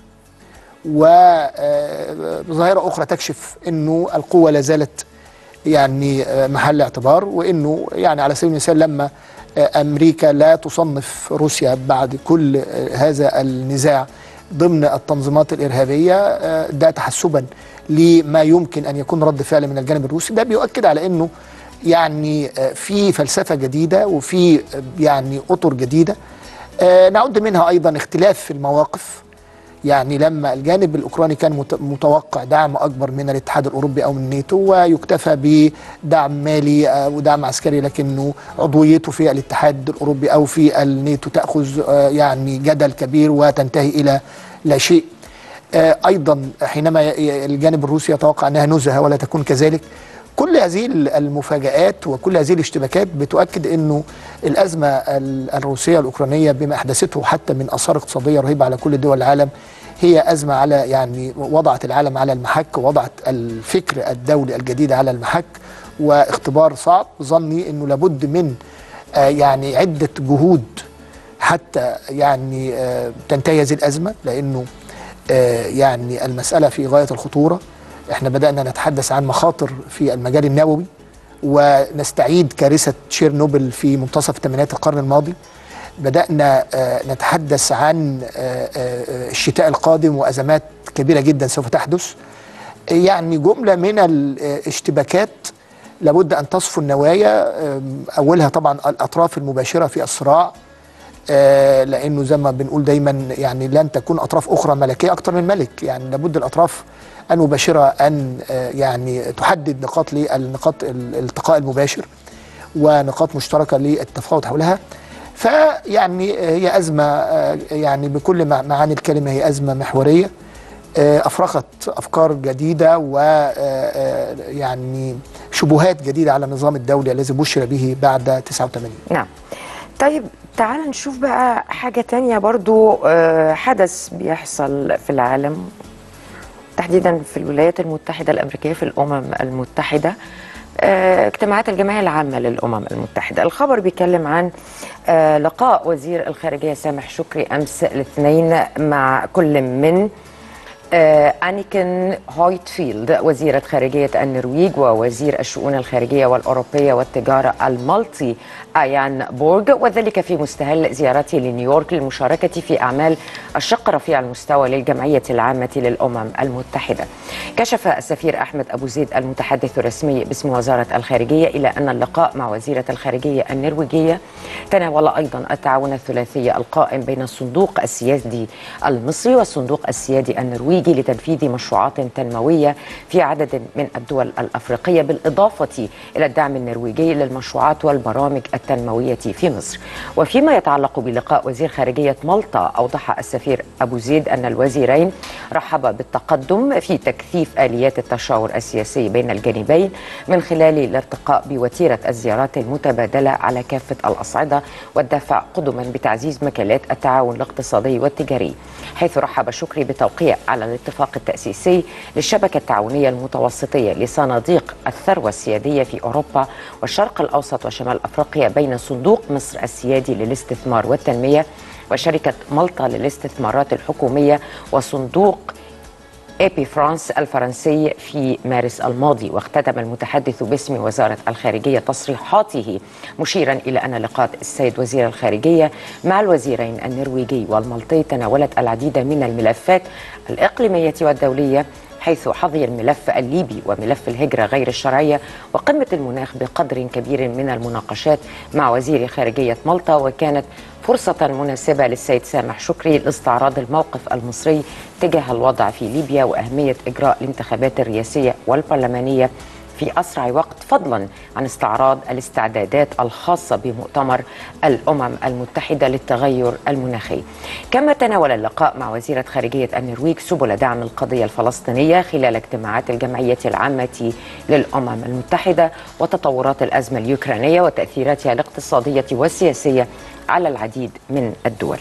وظاهره اخرى تكشف انه القوه لا زالت يعني آه، محل اعتبار وانه يعني على سبيل المثال لما آه، امريكا لا تصنف روسيا بعد كل آه، هذا النزاع ضمن التنظيمات الارهابيه آه، ده تحسبا لما يمكن ان يكون رد فعل من الجانب الروسي ده بيؤكد على انه يعني آه، في فلسفه جديده وفي آه، يعني اطر جديده آه، نعد منها ايضا اختلاف في المواقف يعني لما الجانب الاوكراني كان مت- متوقع دعم اكبر من الاتحاد الاوروبي او من الناتو ويكتفى بدعم مالي آه، ودعم عسكري لكنه عضويته في الاتحاد الاوروبي او في الناتو تاخذ آه، يعني جدل كبير وتنتهي الى لا شيء آه، ايضا حينما ي- ي- الجانب الروسي يتوقع انها نزهه ولا تكون كذلك كل هذه المفاجآت وكل هذه الاشتباكات بتؤكد انه الازمه ال- الروسيه الاوكرانيه بما احدثته حتى من اثار اقتصاديه رهيبه على كل دول العالم هي ازمه على يعني وضعت العالم على المحك ووضعت الفكر الدولي الجديد على المحك واختبار صعب ظني انه لابد من آه، يعني عده جهود حتى يعني آه، تنتهي هذه الازمه لانه آه، يعني المساله في غايه الخطوره احنا بدانا نتحدث عن مخاطر في المجال النووي ونستعيد كارثه تشيرنوبل في منتصف ثمانينات القرن الماضي بدانا آه، نتحدث عن آه، آه، الشتاء القادم وازمات كبيره جدا سوف تحدث يعني جمله من الاشتباكات لابد ان تصفو النوايا آم، اولها طبعا الاطراف المباشره في الصراع آه، لانه زي ما بنقول دايما يعني لن تكون اطراف اخرى ملكيه اكثر من ملك يعني لابد الاطراف المباشره ان آه، يعني تحدد نقاط للنقاط الالتقاء المباشر ونقاط مشتركه للتفاوض حولها فيعني آه، هي ازمه آه، يعني بكل مع- معاني الكلمه هي ازمه محوريه آه، افرخت افكار جديده و آه، آه، يعني شبهات جديده على النظام الدولي الذي بشر به بعد 89 نعم طيب تعال نشوف بقى حاجة تانية برضو آه، حدث بيحصل في العالم تحديدا في الولايات المتحدة الأمريكية في الأمم المتحدة آه، اجتماعات الجمعية العامة للأمم المتحدة الخبر بيتكلم عن آه، لقاء وزير الخارجية سامح شكري أمس الاثنين مع كل من آه، أنيكن هويتفيلد وزيرة خارجية النرويج ووزير الشؤون الخارجية والأوروبية والتجارة المالطي أيان بورغ وذلك في مستهل زيارته لنيويورك للمشاركة في أعمال الشق رفيع المستوى للجمعية العامة للأمم المتحدة كشف السفير أحمد أبو زيد المتحدث الرسمي باسم وزارة الخارجية إلى أن اللقاء مع وزيرة الخارجية النرويجية تناول أيضا التعاون الثلاثي القائم بين الصندوق السيادي المصري والصندوق السيادي النرويجي النرويجي لتنفيذ مشروعات تنموية في عدد من الدول الأفريقية بالإضافة إلى الدعم النرويجي للمشروعات والبرامج التنموية في مصر وفيما يتعلق بلقاء وزير خارجية مالطا أوضح السفير أبو زيد أن الوزيرين رحبا بالتقدم في تكثيف آليات التشاور السياسي بين الجانبين من خلال الارتقاء بوتيرة الزيارات المتبادلة على كافة الأصعدة والدفع قدما بتعزيز مجالات التعاون الاقتصادي والتجاري حيث رحب شكري بالتوقيع على الاتفاق التأسيسي للشبكة التعاونية المتوسطية لصناديق الثروة السيادية في أوروبا والشرق الأوسط وشمال أفريقيا بين صندوق مصر السيادي للاستثمار والتنمية وشركة مالطا للاستثمارات الحكومية وصندوق ايبي فرانس الفرنسي في مارس الماضي واختتم المتحدث باسم وزارة الخارجية تصريحاته مشيرا إلى أن لقاء السيد وزير الخارجية مع الوزيرين النرويجي والمالطي تناولت العديد من الملفات الإقليمية والدولية حيث حظي الملف الليبي وملف الهجرة غير الشرعية وقمة المناخ بقدر كبير من المناقشات مع وزير خارجية مالطا وكانت فرصة مناسبة للسيد سامح شكري لاستعراض الموقف المصري تجاه الوضع في ليبيا وأهمية إجراء الانتخابات الرئاسية والبرلمانية في أسرع وقت فضلا عن استعراض الاستعدادات الخاصة بمؤتمر الأمم المتحدة للتغير المناخي كما تناول اللقاء مع وزيرة خارجية النرويج سبل دعم القضية الفلسطينية خلال اجتماعات الجمعية العامة للأمم المتحدة وتطورات الأزمة اليوكرانية وتأثيراتها الاقتصادية والسياسية على العديد من الدول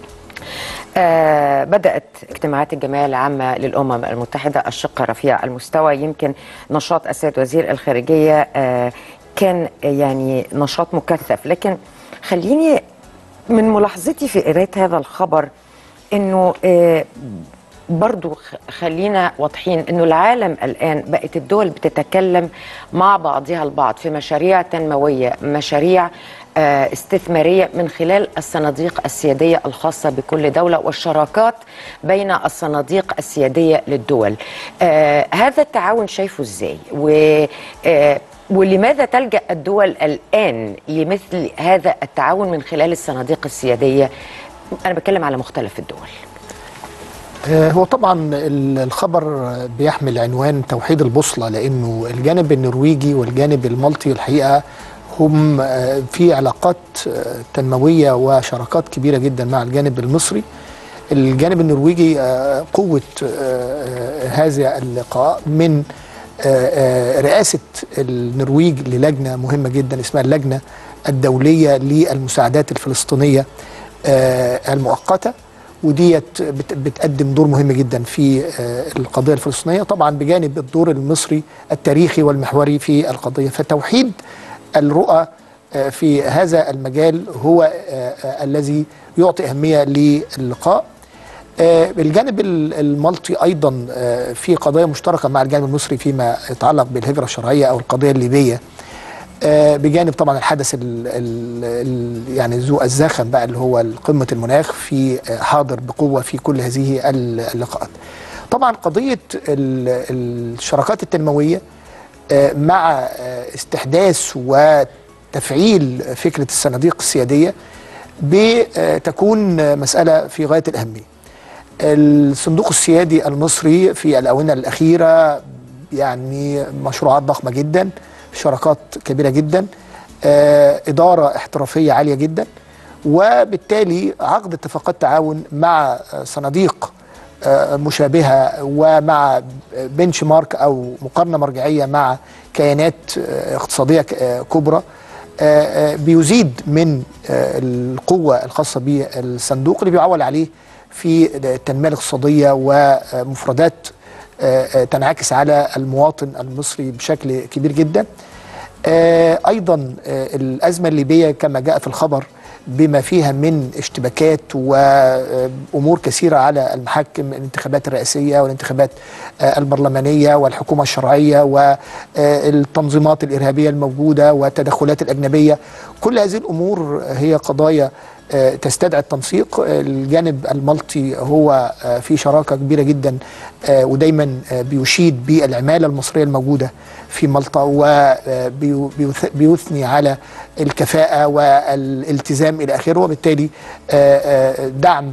آه بدأت اجتماعات الجمعية العامة للأمم المتحدة الشق رفيع المستوى يمكن نشاط السيد وزير الخارجية آه كان يعني نشاط مكثف لكن خليني من ملاحظتي في قراءة هذا الخبر انه آه برضو خلينا واضحين انه العالم الان بقت الدول بتتكلم مع بعضها البعض في مشاريع تنمويه مشاريع استثماريه من خلال الصناديق السياديه الخاصه بكل دوله والشراكات بين الصناديق السياديه للدول. آه هذا التعاون شايفه ازاي؟ و آه ولماذا تلجا الدول الان لمثل هذا التعاون من خلال الصناديق السياديه؟ انا بتكلم على مختلف الدول. هو طبعا الخبر بيحمل عنوان توحيد البوصله لانه الجانب النرويجي والجانب المالطي الحقيقه هم في علاقات تنمويه وشراكات كبيره جدا مع الجانب المصري الجانب النرويجي قوه هذا اللقاء من رئاسه النرويج للجنه مهمه جدا اسمها اللجنه الدوليه للمساعدات الفلسطينيه المؤقته وديت بتقدم دور مهم جدا في القضيه الفلسطينيه طبعا بجانب الدور المصري التاريخي والمحوري في القضيه فتوحيد الرؤى في هذا المجال هو الذي يعطي اهميه للقاء الجانب المالطي ايضا في قضايا مشتركه مع الجانب المصري فيما يتعلق بالهجره الشرعيه او القضيه الليبيه بجانب طبعا الحدث ال ال يعني ذو الزخم بقى اللي هو قمه المناخ في حاضر بقوه في كل هذه اللقاءات. طبعا قضيه الشراكات التنمويه مع استحداث وتفعيل فكره الصناديق السياديه بتكون مساله في غايه الاهميه. الصندوق السيادي المصري في الاونه الاخيره يعني مشروعات ضخمه جدا شراكات كبيره جدا آه، اداره احترافيه عاليه جدا وبالتالي عقد اتفاقات تعاون مع صناديق آه، مشابهه ومع بنش مارك او مقارنه مرجعيه مع كيانات آه، اقتصاديه كبرى بيزيد من القوه الخاصه بالصندوق اللي بيعول عليه في التنميه الاقتصاديه ومفردات تنعكس على المواطن المصري بشكل كبير جدا ايضا الازمه الليبيه كما جاء في الخبر بما فيها من اشتباكات وامور كثيره على المحاكم الانتخابات الرئاسيه والانتخابات البرلمانيه والحكومه الشرعيه والتنظيمات الارهابيه الموجوده والتدخلات الاجنبيه كل هذه الامور هي قضايا تستدعي التنسيق الجانب المالطي هو في شراكه كبيره جدا ودايما بيشيد بالعماله المصريه الموجوده في مالطا وبيثني على الكفاءه والالتزام الى اخره وبالتالي دعم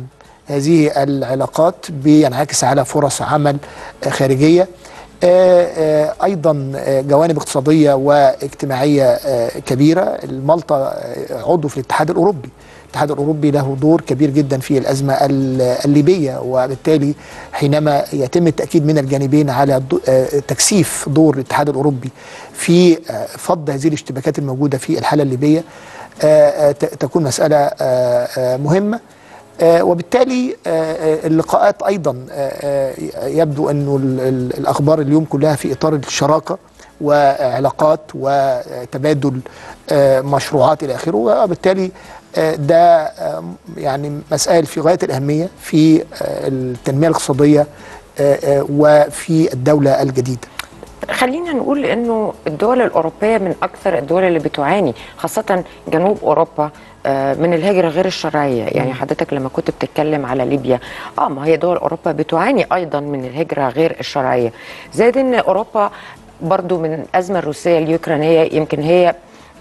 هذه العلاقات بينعكس على فرص عمل آه، خارجيه آه، آه، ايضا آه، جوانب اقتصاديه واجتماعيه آه، كبيره المالطا آه، عضو في الاتحاد الاوروبي الاتحاد الاوروبي له دور كبير جدا في الازمه ال- الليبيه وبالتالي حينما يتم التاكيد من الجانبين على دو- آه، تكثيف دور الاتحاد الاوروبي في آه، فض هذه الاشتباكات الموجوده في الحاله الليبيه آه، آه، ت- تكون مساله آه، آه، مهمه آه، وبالتالي آه، آه، اللقاءات ايضا آه، آه، يبدو انه ال- ال- الاخبار اليوم كلها في اطار الشراكه وعلاقات وتبادل آه، مشروعات الى اخره وبالتالي آه، ده آه، يعني مسائل في غايه الاهميه في آه، التنميه الاقتصاديه آه، آه، وفي الدوله الجديده. خلينا نقول انه الدول الاوروبيه من اكثر الدول اللي بتعاني خاصه جنوب اوروبا آه، من الهجره غير الشرعيه يعني حضرتك لما كنت بتتكلم على ليبيا اه ما هي دول اوروبا بتعاني ايضا من الهجره غير الشرعيه زائد ان اوروبا برضو من الازمه الروسيه اليوكرانيه يمكن هي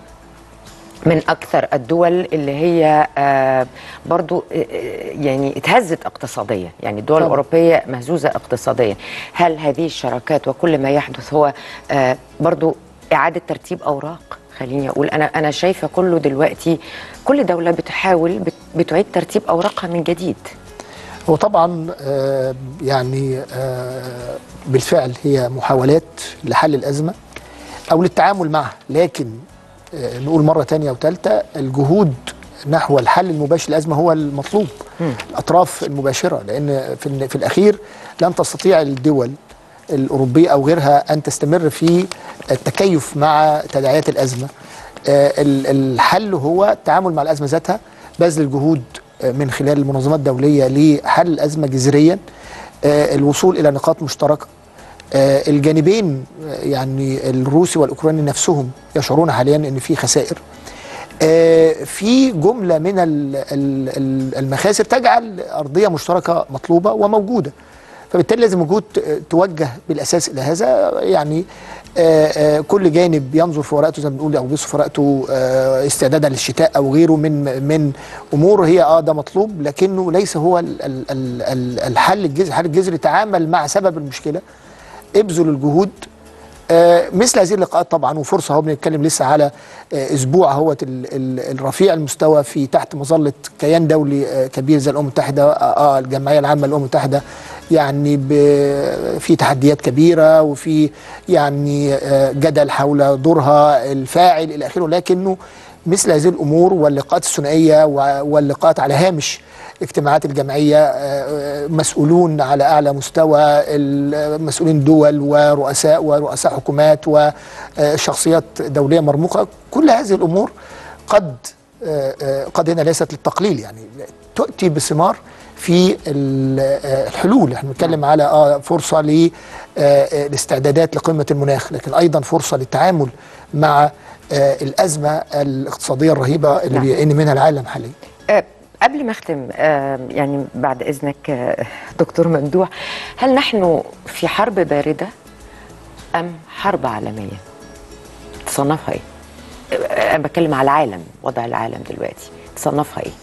من اكثر الدول اللي هي آه، برضو آه، آه، يعني اتهزت اقتصاديا يعني الدول طبعا. الاوروبيه مهزوزه اقتصاديا هل هذه الشراكات وكل ما يحدث هو آه، برضو اعاده ترتيب اوراق خليني اقول انا انا شايفه كله دلوقتي كل دوله بتحاول بت- بتعيد ترتيب اوراقها من جديد هو طبعا آه، يعني آه، بالفعل هي محاولات لحل الأزمة أو للتعامل معها لكن آه، نقول مرة تانية وثالثة الجهود نحو الحل المباشر للأزمة هو المطلوب الأطراف المباشرة لأن في, ال- في الأخير لن تستطيع الدول الأوروبية أو غيرها أن تستمر في التكيف مع تداعيات الأزمة آه، ال- الحل هو التعامل مع الأزمة ذاتها بذل الجهود آه، من خلال المنظمات الدولية لحل الأزمة جذريا آه، الوصول إلى نقاط مشتركة آه، الجانبين آه، يعني الروسي والأوكراني نفسهم يشعرون حاليا أن في خسائر آه، في جملة من ال- ال- ال- المخاسر تجعل أرضية مشتركة مطلوبة وموجودة فبالتالي لازم الجهود ت- توجه بالاساس الى هذا يعني آه، آه، كل جانب ينظر في ورقته زي ما بنقول او يبص في ورقته آه، استعدادا للشتاء او غيره من من امور هي اه ده مطلوب لكنه ليس هو ال- ال- ال- ال- الحل الجذري الحل الجذري تعامل مع سبب المشكله ابذل الجهود آه، مثل هذه اللقاءات طبعا وفرصه اهو بنتكلم لسه على آه، اسبوع اهوت ال- ال- الرفيع المستوى في تحت مظله كيان دولي آه، كبير زي الامم المتحده اه آه، الجمعيه العامه للامم المتحده يعني ب- في تحديات كبيره وفي يعني آه، جدل حول دورها الفاعل الى اخره لكنه مثل هذه الامور واللقاءات الثنائيه و- واللقاءات على هامش اجتماعات الجمعيه آه، آه، مسؤولون على اعلى مستوى المسؤولين دول ورؤساء ورؤساء حكومات وشخصيات دوليه مرموقه كل هذه الامور قد آه، آه، قد هنا ليست للتقليل يعني تؤتي بثمار في ال- آه، الحلول احنا بنتكلم على اه فرصه للاستعدادات لقمه المناخ لكن ايضا فرصه للتعامل مع آه، الازمه الاقتصاديه الرهيبه اللي نعم. بيعاني منها العالم حاليا آه، قبل ما اختم آه، يعني بعد اذنك آه، دكتور ممدوح هل نحن في حرب بارده ام حرب عالميه؟ تصنفها ايه؟ آه، انا بتكلم على العالم وضع العالم دلوقتي تصنفها ايه؟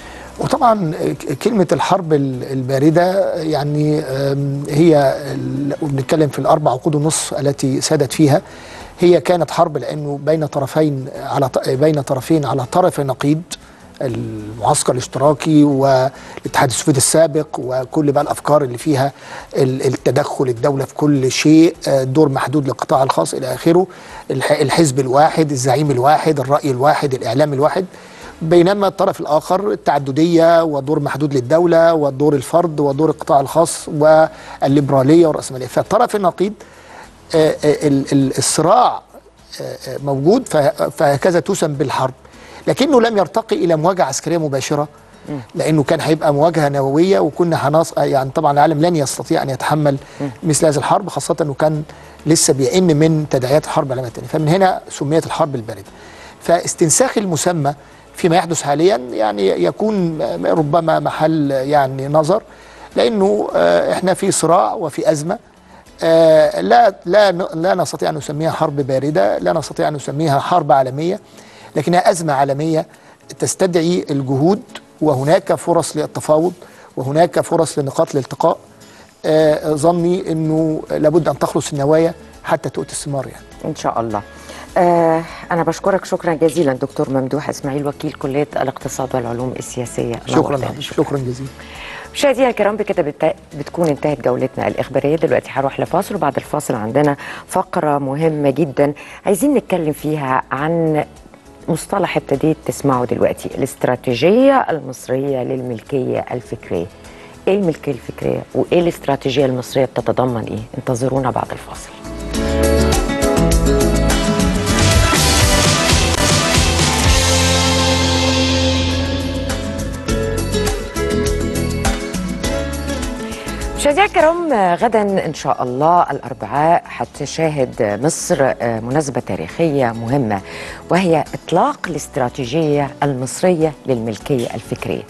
وطبعا ك- كلمة الحرب ال- الباردة يعني آم، هي ال- وبنتكلم في الأربع عقود ونصف التي سادت فيها هي كانت حرب لأنه بين طرفين على ط- بين طرفين على طرف نقيض المعسكر الاشتراكي والاتحاد السوفيتي السابق وكل بقى الافكار اللي فيها ال- التدخل الدوله في كل شيء آه، دور محدود للقطاع الخاص الى اخره الح- الحزب الواحد الزعيم الواحد الراي الواحد الاعلام الواحد بينما الطرف الاخر التعدديه ودور محدود للدوله ودور الفرد ودور القطاع الخاص والليبراليه والراسماليه فالطرف النقيض آه، آه، ال- ال- الصراع آه، آه، موجود فه- فهكذا تسم بالحرب لكنه لم يرتقي الى مواجهه عسكريه مباشره لانه كان هيبقى مواجهه نوويه وكنا هنص يعني طبعا العالم لن يستطيع ان يتحمل مثل هذه الحرب خاصه انه كان لسه بيئن من تداعيات الحرب العالميه الثانيه فمن هنا سميت الحرب البارده فاستنساخ المسمى فيما يحدث حاليا يعني يكون ربما محل يعني نظر لانه آه، احنا في صراع وفي ازمه آه، لا لا لا نستطيع ان نسميها حرب بارده، لا نستطيع ان نسميها حرب عالميه، لكنها ازمه عالميه تستدعي الجهود وهناك فرص للتفاوض وهناك فرص لنقاط الالتقاء آه، ظني انه لابد ان تخلص النوايا حتى تؤتي الثمار يعني ان شاء الله آه انا بشكرك شكرا جزيلا دكتور ممدوح اسماعيل وكيل كليه الاقتصاد والعلوم السياسيه شكرا نورتنا. شكرا جزيلا مشاهدينا الكرام بكده بت- بتكون انتهت جولتنا الإخبارية دلوقتي هروح لفاصل وبعد الفاصل عندنا فقرة مهمة جدا عايزين نتكلم فيها عن مصطلح ابتديت تسمعه دلوقتي الاستراتيجية المصرية للملكية الفكرية ايه الملكية الفكرية وايه الاستراتيجية المصرية بتتضمن ايه انتظرونا بعد الفاصل مشاهدينا الكرام غدا ان شاء الله الاربعاء هتشاهد مصر مناسبه تاريخيه مهمه وهي اطلاق الاستراتيجيه المصريه للملكيه الفكريه.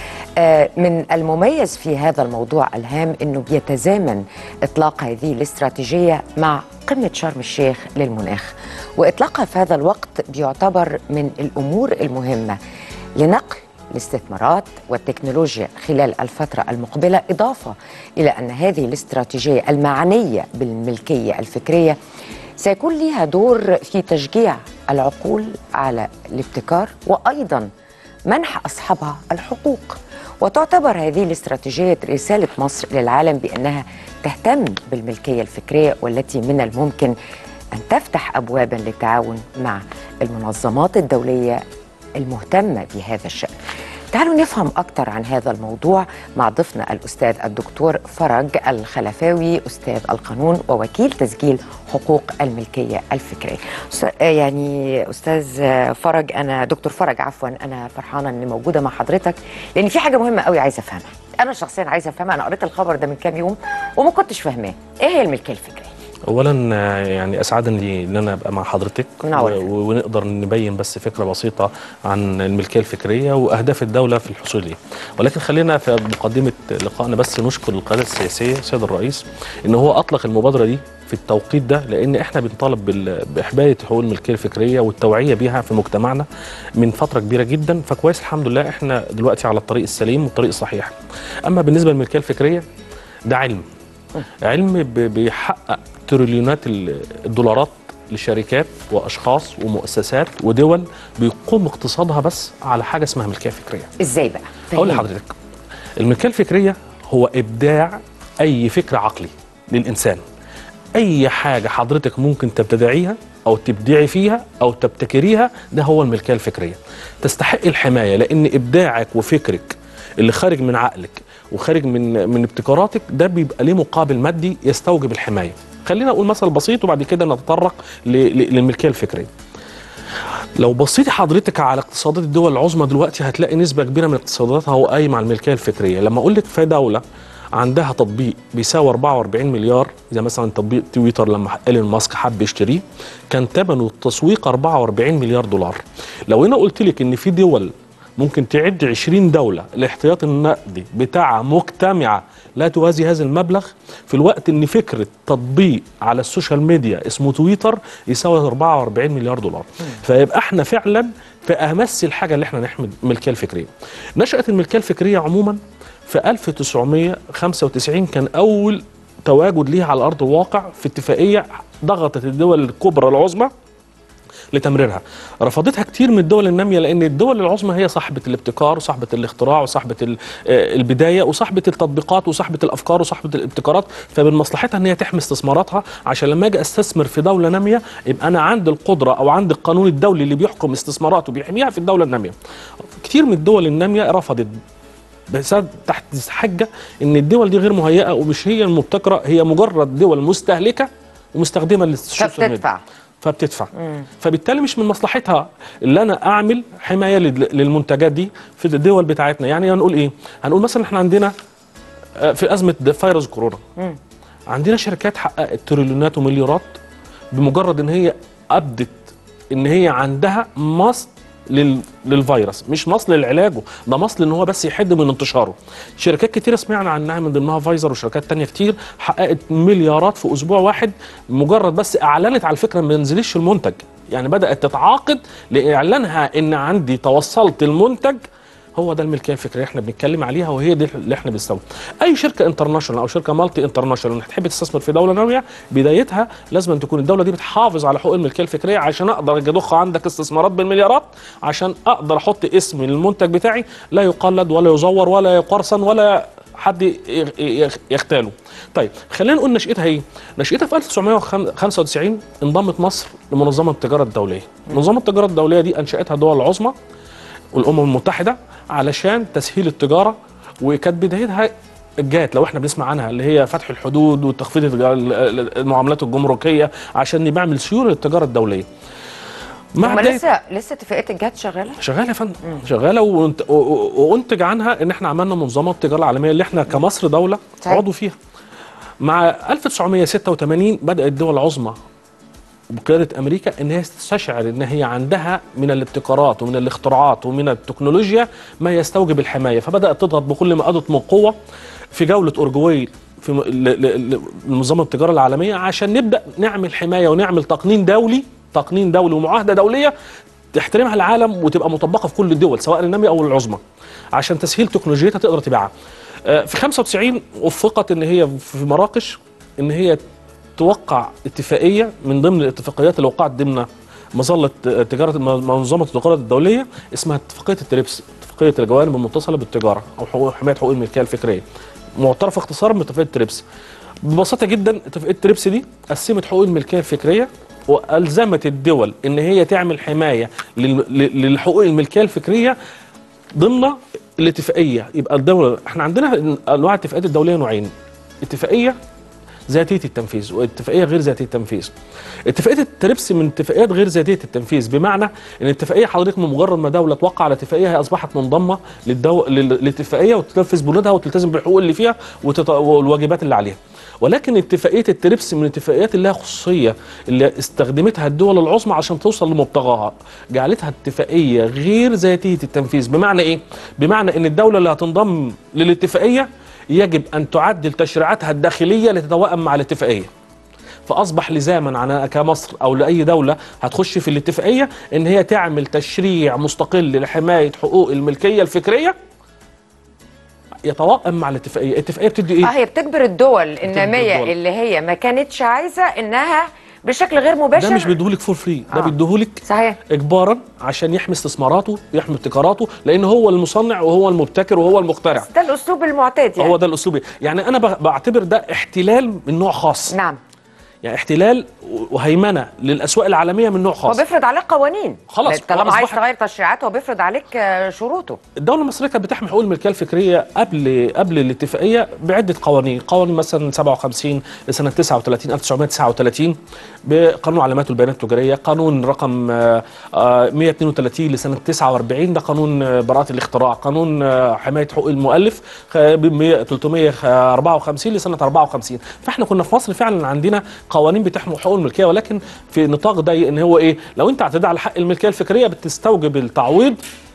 آه، من المميز في هذا الموضوع الهام انه بيتزامن اطلاق هذه الاستراتيجيه مع قمه شرم الشيخ للمناخ واطلاقها في هذا الوقت بيعتبر من الامور المهمه لنقل الاستثمارات والتكنولوجيا خلال الفترة المقبلة إضافة إلى أن هذه الاستراتيجية المعنية بالملكية الفكرية سيكون لها دور في تشجيع العقول على الابتكار وأيضا منح أصحابها الحقوق وتعتبر هذه الاستراتيجية رسالة مصر للعالم بأنها تهتم بالملكية الفكرية والتي من الممكن أن تفتح أبوابا للتعاون مع المنظمات الدولية المهتمة بهذا الشأن تعالوا نفهم أكثر عن هذا الموضوع مع ضيفنا الأستاذ الدكتور فرج الخلفاوي أستاذ القانون ووكيل تسجيل حقوق الملكية الفكرية أستاذ- يعني أستاذ فرج أنا دكتور فرج عفوا أنا فرحانة أني موجودة مع حضرتك لأن في حاجة مهمة قوي عايزة أفهمها أنا شخصيا عايزة أفهمها أنا قريت الخبر ده من كام يوم وما كنتش فاهماه إيه هي الملكية الفكرية؟ اولا آه، يعني اسعدني ان انا ابقى مع حضرتك منور. و- ونقدر نبين بس فكره بسيطه عن الملكيه الفكريه واهداف الدوله في الحصول ليه ولكن خلينا في مقدمه لقائنا بس نشكر القياده السياسيه سيد الرئيس ان هو اطلق المبادره دي في التوقيت ده لان احنا بنطالب بال- باحمايه حقوق الملكيه الفكريه والتوعيه بيها في مجتمعنا من فتره كبيره جدا فكويس الحمد لله احنا دلوقتي على الطريق السليم والطريق الصحيح اما بالنسبه للملكيه الفكريه ده علم علم ب- بيحقق تريليونات ال- الدولارات لشركات واشخاص ومؤسسات ودول بيقوم اقتصادها بس على حاجه اسمها ملكيه فكريه. إزاي بقى؟ اقول فهمني. لحضرتك الملكيه الفكريه هو ابداع اي فكر عقلي للانسان. اي حاجه حضرتك ممكن تبتدعيها او تبدعي فيها او تبتكريها ده هو الملكيه الفكريه. تستحق الحمايه لان ابداعك وفكرك اللي خارج من عقلك وخارج من من ابتكاراتك ده بيبقى ليه مقابل مادي يستوجب الحمايه. خلينا اقول مثل بسيط وبعد كده نتطرق ل- ل- للملكيه الفكريه. لو بصيتي حضرتك على اقتصادات الدول العظمى دلوقتي هتلاقي نسبه كبيره من اقتصاداتها هو قايمه على الملكيه الفكريه لما اقول لك في دوله عندها تطبيق بيساوي 44 مليار زي مثلا تطبيق تويتر لما ايلون ماسك حب يشتريه كان ثمنه التسويق 44 مليار دولار لو انا قلت لك ان في دول ممكن تعد 20 دولة الاحتياط النقدي بتاعها مجتمعة لا توازي هذا المبلغ في الوقت ان فكرة تطبيق على السوشيال ميديا اسمه تويتر يساوي 44 مليار دولار فيبقى احنا فعلا في امس الحاجة اللي احنا نحمد الملكية الفكرية نشأت الملكية الفكرية عموما في 1995 كان اول تواجد ليها على ارض الواقع في اتفاقية ضغطت الدول الكبرى العظمى لتمريرها رفضتها كتير من الدول الناميه لان الدول العظمى هي صاحبه الابتكار وصاحبه الاختراع وصاحبه ال- آه، البدايه وصاحبه التطبيقات وصاحبه الافكار وصاحبه الابتكارات فمن مصلحتها ان هي تحمي استثماراتها عشان لما اجي استثمر في دوله ناميه يبقى انا عندي القدره او عندي القانون الدولي اللي بيحكم استثماراته بيحميها في الدوله الناميه كتير من الدول الناميه رفضت بس تحت حجه ان الدول دي غير مهيئه ومش هي المبتكره هي مجرد دول مستهلكه ومستخدمه للسوشيال ميديا فبتدفع فبتدفع فبالتالي مش من مصلحتها اللي انا اعمل حمايه لل- للمنتجات دي في الدول بتاعتنا يعني هنقول ايه هنقول مثلا احنا عندنا آه، في ازمه فيروس كورونا عندنا شركات حققت تريليونات ومليارات بمجرد ان هي ابدت ان هي عندها مصل لل... للفيروس مش مصل لعلاجه ده مصل ان هو بس يحد من انتشاره شركات كتير سمعنا عنها من ضمنها فايزر وشركات تانية كتير حققت مليارات في اسبوع واحد مجرد بس اعلنت على فكره ما ينزلش المنتج يعني بدات تتعاقد لاعلانها ان عندي توصلت المنتج هو ده الملكيه الفكريه احنا بنتكلم عليها وهي دي اللي احنا بنستخدم اي شركه انترناشونال او شركه مالتي انترناشونال تحب تستثمر في دوله ناميه بدايتها لازم أن تكون الدوله دي بتحافظ على حقوق الملكيه الفكريه عشان اقدر اضخ عندك استثمارات بالمليارات عشان اقدر احط اسم المنتج بتاعي لا يقلد ولا يزور ولا يقرصن ولا حد يغ- يغ- يغتاله طيب خلينا نقول نشأتها ايه نشأتها في 1995 انضمت مصر لمنظمه التجاره الدوليه منظمه التجاره الدوليه دي انشأتها الدول العظمى والامم المتحده علشان تسهيل التجاره وكانت بدايتها الجات لو احنا بنسمع عنها اللي هي فتح الحدود وتخفيض الج- ال- المعاملات الجمركيه عشان نعمل سيوله للتجاره الدوليه مع هم بداية- لسه لسه اتفاقيات الجات شغاله شغاله يا فندم شغاله وانت- و- و- وانتج عنها ان احنا عملنا منظمه التجاره العالميه اللي احنا كمصر دوله صحيح. عضو فيها مع 1986 بدات الدول العظمى بقياده امريكا ان هي تستشعر ان هي عندها من الابتكارات ومن الاختراعات ومن التكنولوجيا ما يستوجب الحمايه فبدات تضغط بكل ما قدرت من قوه في جوله اورجواي في م- ل- ل- ل- لمنظمه التجاره العالميه عشان نبدا نعمل حمايه ونعمل تقنين دولي تقنين دولي ومعاهده دوليه تحترمها العالم وتبقى مطبقه في كل الدول سواء الناميه او العظمى عشان تسهيل تكنولوجيتها تقدر تبيعها آه، في 95 وفقت ان هي في مراكش ان هي توقع اتفاقيه من ضمن الاتفاقيات اللي وقعت ضمن مظله تجاره منظمه التجاره الدوليه اسمها اتفاقيه التريبس اتفاقيه الجوانب المتصله بالتجاره او حقوق حمايه حقوق الملكيه الفكريه معترف اختصارا باتفاقيه التريبس ببساطه جدا اتفاقيه التريبس دي قسمت حقوق الملكيه الفكريه والزمت الدول ان هي تعمل حمايه لل- لل- للحقوق الملكيه الفكريه ضمن الاتفاقيه يبقى الدوله احنا عندنا انواع الاتفاقيات الدوليه نوعين اتفاقيه ذاتيه التنفيذ واتفاقيه غير ذاتيه التنفيذ. اتفاقيه التريبس من اتفاقيات غير ذاتيه التنفيذ بمعنى ان الاتفاقيه حضرتك من مجرد ما دوله توقع على اتفاقيه هي اصبحت منضمه للدو... لل- للاتفاقيه وتنفذ بنودها وتلتزم بالحقوق اللي فيها وتط... والواجبات اللي عليها. ولكن اتفاقيه التريبس من الاتفاقيات اللي لها خصوصيه اللي استخدمتها الدول العظمى عشان توصل لمبتغاها جعلتها اتفاقيه غير ذاتيه التنفيذ بمعنى ايه بمعنى ان الدوله اللي هتنضم للاتفاقيه يجب ان تعدل تشريعاتها الداخليه لتتوائم مع الاتفاقيه فاصبح لزاما على كمصر او لاي دوله هتخش في الاتفاقيه ان هي تعمل تشريع مستقل لحمايه حقوق الملكيه الفكريه يتوائم مع الاتفاقيه الاتفاقيه بتدي ايه اه هي بتجبر الدول الناميه الدول. اللي هي ما كانتش عايزه انها بشكل غير مباشر ده مش بيديهولك فور فري ده آه. بيديهولك صحيح اجبارا عشان يحمي استثماراته يحمي ابتكاراته لان هو المصنع وهو المبتكر وهو المخترع ده الاسلوب المعتاد يعني هو ده الاسلوب يعني انا ب- بعتبر ده احتلال من نوع خاص نعم يعني احتلال وهيمنه للاسواق العالميه من نوع هو خاص بيفرض عليك قوانين خلاص، طالما هو عايز أصبحت- تغير تشريعات هو بيفرض عليك آه، شروطه الدوله المصريه كانت بتحمي حقوق الملكيه الفكريه قبل قبل الاتفاقيه بعده قوانين قوانين مثلا 57 لسنه 39 1939 بقانون علامات البيانات التجاريه قانون رقم آه، آه، 132 لسنه 49 ده قانون آه، براءه الاختراع قانون آه، حمايه حقوق المؤلف خ- ب 100 354 لسنه 54 فاحنا كنا في مصر فعلا عندنا قوانين بتحمي حقوق الملكيه ولكن في نطاق ضيق ان هو ايه لو انت اعتدى على حق الملكيه الفكريه بتستوجب التعويض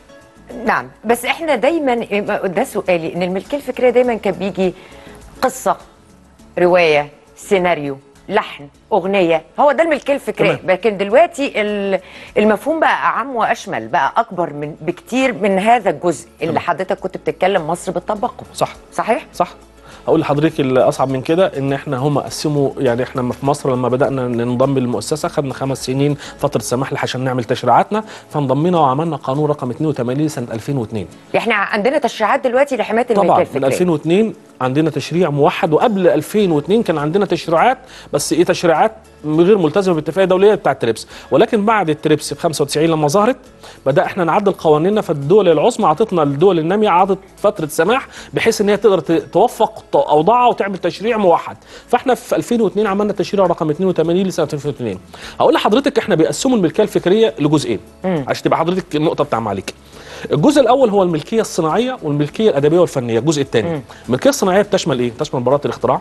نعم بس احنا دايما ده سؤالي ان الملكيه الفكريه دايما كان بيجي قصه روايه سيناريو لحن اغنيه هو ده الملكيه الفكريه تمام. لكن دلوقتي ال- المفهوم بقى اعم واشمل بقى اكبر من بكتير من هذا الجزء اللي تمام. حضرتك كنت بتتكلم مصر بتطبقه صح صحيح صح هقول لحضرتك الاصعب من كده ان احنا هم قسموا يعني احنا في مصر لما بدانا ننضم للمؤسسه خدنا خمس سنين فتره سماح عشان نعمل تشريعاتنا فانضمينا وعملنا قانون رقم 82 سنه 2002 احنا عندنا تشريعات دلوقتي لحمايه الملكيه طبعا الفكريه من 2002 عندنا تشريع موحد وقبل 2002 كان عندنا تشريعات بس ايه تشريعات غير ملتزمه بالاتفاقيه الدوليه بتاع التريبس ولكن بعد التريبس ب 95 لما ظهرت بدا احنا نعدل قوانيننا فالدول العظمى عطتنا الدول الناميه عطت فتره سماح بحيث ان هي تقدر ت- توفق ط- اوضاعها وتعمل تشريع موحد فاحنا في 2002 عملنا تشريع رقم 82 لسنه 2002 هقول لحضرتك احنا بيقسموا الملكيه الفكريه لجزئين عشان تبقى حضرتك النقطه بتاع معاليك الجزء الاول هو الملكيه الصناعيه والملكيه الادبيه والفنيه الجزء الثاني الملكيه الصناعيه بتشمل ايه بتشمل براءه الاختراع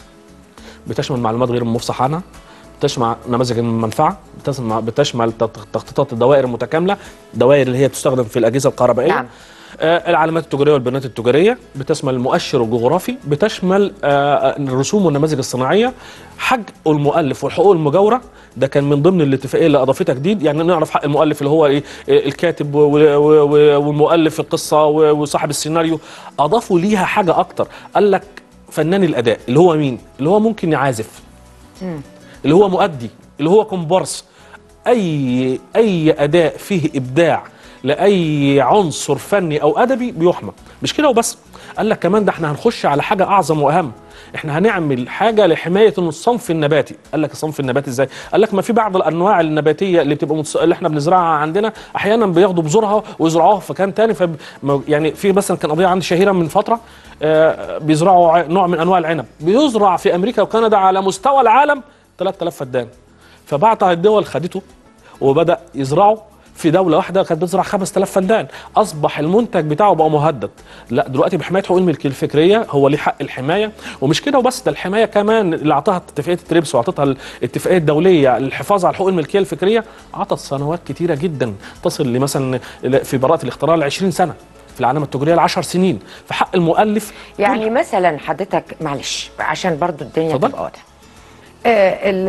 بتشمل معلومات غير مفصح عنها بتشمل نماذج المنفعه بتشمل بتشمل تخ- تخطيطات الدوائر المتكامله الدوائر اللي هي بتستخدم في الاجهزه الكهربائيه نعم. آه، العلامات التجاريه والبيانات التجاريه بتشمل المؤشر الجغرافي بتشمل آه، الرسوم والنماذج الصناعيه حق المؤلف والحقوق المجاوره ده كان من ضمن الاتفاقيه اللي اضافتها جديد يعني نعرف حق المؤلف اللي هو ايه آه، الكاتب و- و- و- والمؤلف القصه و- وصاحب السيناريو اضافوا ليها حاجه اكتر قال لك فنان الاداء اللي هو مين اللي هو ممكن يعازف اللي هو مؤدي اللي هو كومبارس اي اي اداء فيه ابداع لاي عنصر فني او ادبي بيحمى مش كده وبس قال لك كمان ده احنا هنخش على حاجه اعظم واهم احنا هنعمل حاجه لحمايه الصنف النباتي قال لك الصنف النباتي ازاي قال لك ما في بعض الانواع النباتيه اللي بتبقى متص... اللي احنا بنزرعها عندنا احيانا بياخدوا بذورها ويزرعوها في مكان تاني فب... ما- يعني في مثلا كان قضيه عندي شهيره من فتره آه بيزرعوا ع- نوع من انواع العنب بيزرع في امريكا وكندا على مستوى العالم 3000 فدان فبعض الدول خدته وبدا يزرعه في دوله واحده كانت بتزرع 5000 فدان اصبح المنتج بتاعه بقى مهدد لا دلوقتي بحمايه حقوق الملكيه الفكريه هو ليه حق الحمايه ومش كده وبس ده الحمايه كمان اللي اعطاها اتفاقيه تريبس واعطتها الاتفاقيه الدوليه للحفاظ على حقوق الملكيه الفكريه اعطت سنوات كتيره جدا تصل لمثلا في براءه الاختراع ل 20 سنه في العلامه التجاريه ل 10 سنين فحق المؤلف يعني مثلا حضرتك معلش عشان برضو الدنيا اتفضل. تبقى واضحه آه، ال-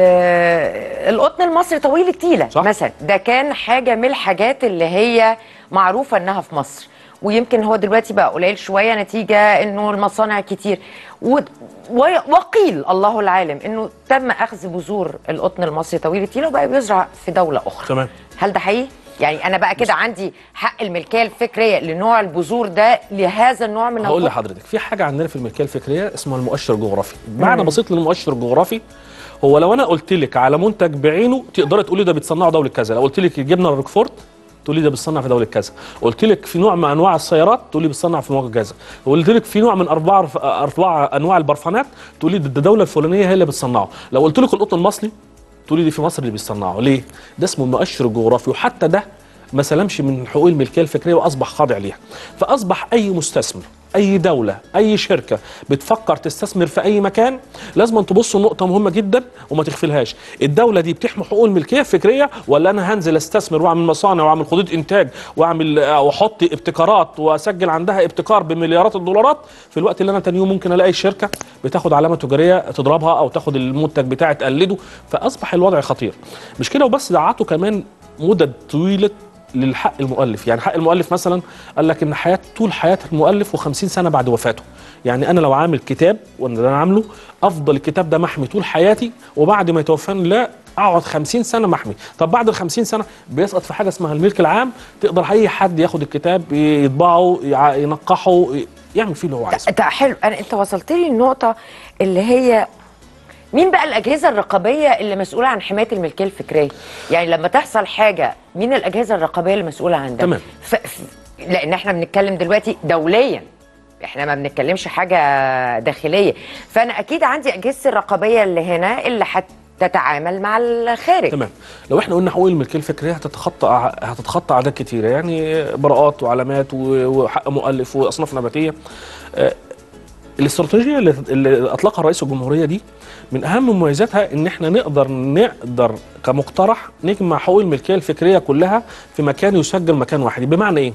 آه، القطن المصري طويل التيله صح. مثلا ده كان حاجه من الحاجات اللي هي معروفه انها في مصر ويمكن هو دلوقتي بقى قليل شويه نتيجه انه المصانع كتير و- و- وقيل الله العالم انه تم اخذ بذور القطن المصري طويل التيله وبقى بيزرع في دوله اخرى تمام هل ده حقيقي؟ يعني انا بقى كده عندي حق الملكيه الفكريه لنوع البذور ده لهذا النوع من هقول القطن؟ لحضرتك في حاجه عندنا في الملكيه الفكريه اسمها المؤشر الجغرافي معنى بسيط للمؤشر الجغرافي هو لو انا قلت لك على منتج بعينه تقدري تقولي ده بيتصنعه دوله كذا لو قلت لك الجبنه الروكفورت تقولي ده بيتصنع في دوله كذا قلت لك في نوع من انواع السيارات تقولي بيتصنع في موقع كذا قلت لك في نوع من اربع اربع انواع البرفانات تقولي ده الدوله الفلانيه هي اللي بتصنعه لو قلت لك القطن المصري تقولي دي في مصر اللي بيصنعه ليه ده اسمه المؤشر الجغرافي وحتى ده ما سلمش من حقوق الملكيه الفكريه واصبح خاضع ليها فاصبح اي مستثمر اي دوله اي شركه بتفكر تستثمر في اي مكان لازم تبص نقطه مهمه جدا وما تغفلهاش الدوله دي بتحمي حقوق الملكيه الفكريه ولا انا هنزل استثمر واعمل مصانع واعمل خطوط انتاج واعمل آه، واحط ابتكارات واسجل عندها ابتكار بمليارات الدولارات في الوقت اللي انا تاني يوم ممكن الاقي شركه بتاخد علامه تجاريه تضربها او تاخد المنتج بتاعي تقلده فاصبح الوضع خطير مش كده وبس ده عطوا كمان مدد طويله للحق المؤلف يعني حق المؤلف مثلا قال لك ان حياه طول حياه المؤلف و50 سنه بعد وفاته يعني انا لو عامل كتاب وانا ده انا عامله افضل الكتاب ده محمي طول حياتي وبعد ما يتوفاني لا اقعد 50 سنه محمي طب بعد ال 50 سنه بيسقط في حاجه اسمها الملك العام تقدر اي حد ياخد الكتاب يطبعه يع- ينقحه يعمل فيه اللي هو عايزه ده حلو انا انت وصلت لي النقطه اللي هي مين بقى الاجهزه الرقابيه اللي مسؤوله عن حمايه الملكيه الفكريه يعني لما تحصل حاجه مين الاجهزه الرقابيه اللي مسؤوله عن ده تمام. ف... ف... لان احنا بنتكلم دلوقتي دوليا احنا ما بنتكلمش حاجه داخليه فانا اكيد عندي اجهزه الرقابيه اللي هنا اللي هتتعامل مع الخارج تمام لو احنا قلنا حقوق الملكيه الفكريه هتتخطى هتتخطى اعداد كتيره يعني براءات وعلامات و- وحق مؤلف واصناف نباتيه آه، الاستراتيجيه اللي اللي اطلقها رئيس الجمهوريه دي من اهم مميزاتها ان احنا نقدر نقدر كمقترح نجمع حقوق الملكيه الفكريه كلها في مكان يسجل مكان واحد بمعنى ايه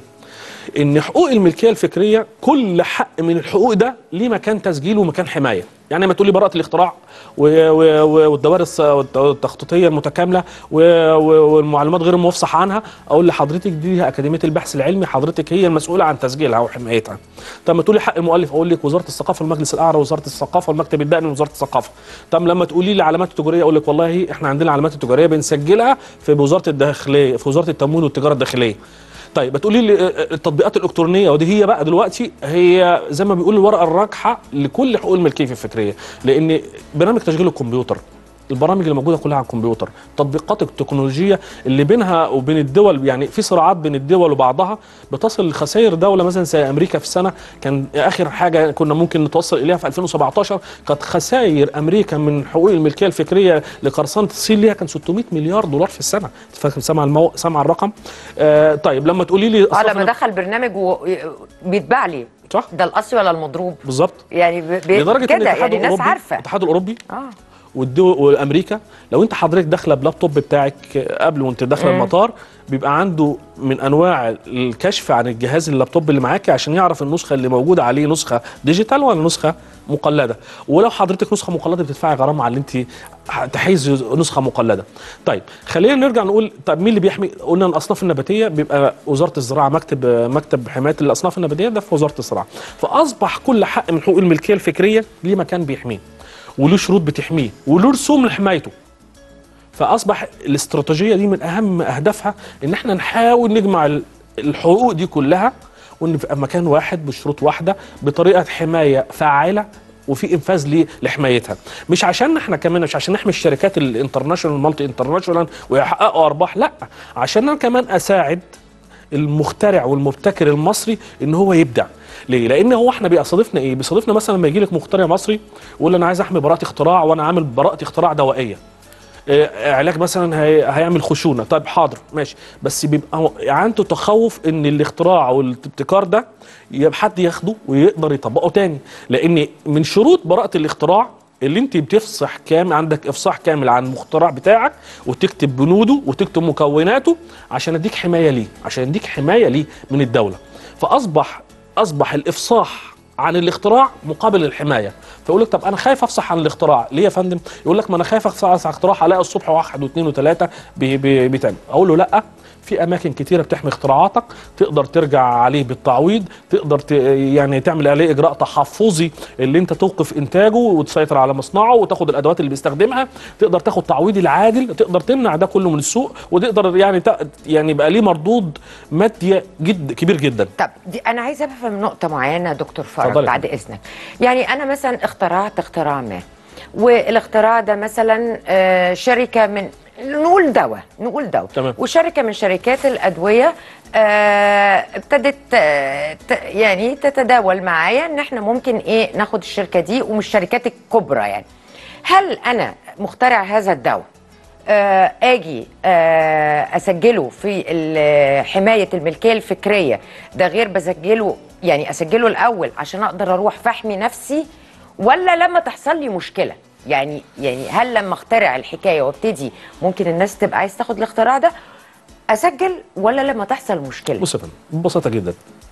ان حقوق الملكيه الفكريه كل حق من الحقوق ده ليه مكان تسجيل ومكان حمايه يعني ما تقولي براءه الاختراع و- و- و- والدوائر الص- التخطيطيه المتكامله و- و- والمعلومات غير المفصح عنها اقول لحضرتك دي ليها اكاديميه البحث العلمي حضرتك هي المسؤوله عن تسجيلها وحمايتها طب ما تقولي حق المؤلف اقول لك وزاره الثقافه والمجلس الاعلى وزاره الثقافه والمكتب الدائم وزاره الثقافه طب لما تقولي لي علامات التجاريه اقول لك والله احنا عندنا علامات التجاريه بنسجلها في وزاره الداخليه في وزاره التموين والتجاره الداخليه طيب بتقولي لي آه، آه، التطبيقات الالكترونيه ودي هي بقى دلوقتي هي زي ما بيقول الورقه الراجحه لكل حقوق الملكيه الفكريه لان برنامج تشغيل الكمبيوتر البرامج اللي موجوده كلها على الكمبيوتر التطبيقات التكنولوجيه اللي بينها وبين الدول يعني في صراعات بين الدول وبعضها بتصل لخسائر دوله مثلا زي امريكا في السنه كان اخر حاجه كنا ممكن نتوصل اليها في 2017 كانت خسائر امريكا من حقوق الملكيه الفكريه لقرصنه الصين ليها كان 600 مليار دولار في السنه فاكر سامع المو... سامع الرقم آه طيب لما تقولي لي اه أصناف لما دخل برنامج و... بيتباع لي صح ده الاصلي ولا المضروب بالظبط يعني ب... ب... لدرجه ان كده الاتحاد يعني الناس الاوروبي عارفه الاتحاد الاوروبي اه والدول وامريكا لو انت حضرتك داخله بلابتوب بتاعك قبل وانت داخله المطار بيبقى عنده من انواع الكشف عن الجهاز اللابتوب اللي معاكي عشان يعرف النسخه اللي موجوده عليه نسخه ديجيتال ولا نسخه مقلده ولو حضرتك نسخه مقلده بتدفعي غرامه على اللي انت تحيز نسخه مقلده طيب خلينا نرجع نقول طب مين اللي بيحمي قلنا الاصناف النباتيه بيبقى وزاره الزراعه مكتب مكتب حمايه الاصناف النباتيه ده في وزاره الزراعه فاصبح كل حق من حقوق الملكيه الفكريه ليه مكان بيحميه وله شروط بتحميه وله رسوم لحمايته فاصبح الاستراتيجيه دي من اهم اهدافها ان احنا نحاول نجمع ال- الحقوق دي كلها ونبقى في مكان واحد بشروط واحده بطريقه حمايه فعاله وفي انفاذ ليه لحمايتها مش عشان احنا كمان مش عشان نحمي الشركات الانترناشونال مالتي انترناشونال ويحققوا ارباح لا عشان انا كمان اساعد المخترع والمبتكر المصري ان هو يبدع ليه؟ لان هو احنا بيصادفنا ايه؟ بيصادفنا مثلا لما يجي لك مخترع مصري يقول انا عايز احمي براءه اختراع وانا عامل براءه اختراع دوائيه. آه، علاج مثلا هي هيعمل خشونه طيب حاضر ماشي بس بيبقى هو- عنده تخوف ان الاختراع والابتكار ده يبقى حد ياخده ويقدر يطبقه تاني لان من شروط براءه الاختراع اللي انت بتفصح كام عندك افصاح كامل عن المخترع بتاعك وتكتب بنوده وتكتب مكوناته عشان اديك حمايه ليه عشان اديك حمايه ليه من الدوله فاصبح اصبح الافصاح عن الاختراع مقابل الحمايه فيقول لك طب انا خايف افصح عن الاختراع ليه يا فندم يقول لك ما انا خايف افصح عن اختراع الاقي الصبح واحد واثنين وثلاثه بي- بي- بيتعمل اقول له لا في اماكن كتيره بتحمي اختراعاتك تقدر ترجع عليه بالتعويض تقدر ت... يعني تعمل عليه اجراء تحفظي اللي انت توقف انتاجه وتسيطر على مصنعه وتاخد الادوات اللي بيستخدمها تقدر تاخد تعويض العادل تقدر تمنع ده كله من السوق وتقدر يعني ت... يعني يبقى ليه مردود مادي جد كبير جدا طب دي انا عايزه افهم نقطه معينه دكتور فرج اتفضلي. بعد اذنك يعني انا مثلا اخترعت اختراع ما والاختراع ده مثلا آه، شركه من نقول دواء نقول دواء تمام. وشركه من شركات الادويه آه، ابتدت آه، ت- يعني تتداول معايا ان احنا ممكن ايه ناخد الشركه دي ومش الشركات الكبرى يعني هل انا مخترع هذا الدواء آه، اجي آه، اسجله في ال- حمايه الملكيه الفكريه ده غير بسجله يعني اسجله الاول عشان اقدر اروح فاحمي نفسي ولا لما تحصل لي مشكله يعني يعني هل لما اخترع الحكايه وابتدي ممكن الناس تبقى عايز تاخد الاختراع ده اسجل ولا لما تحصل مشكله بص يا فندم ببساطه جدا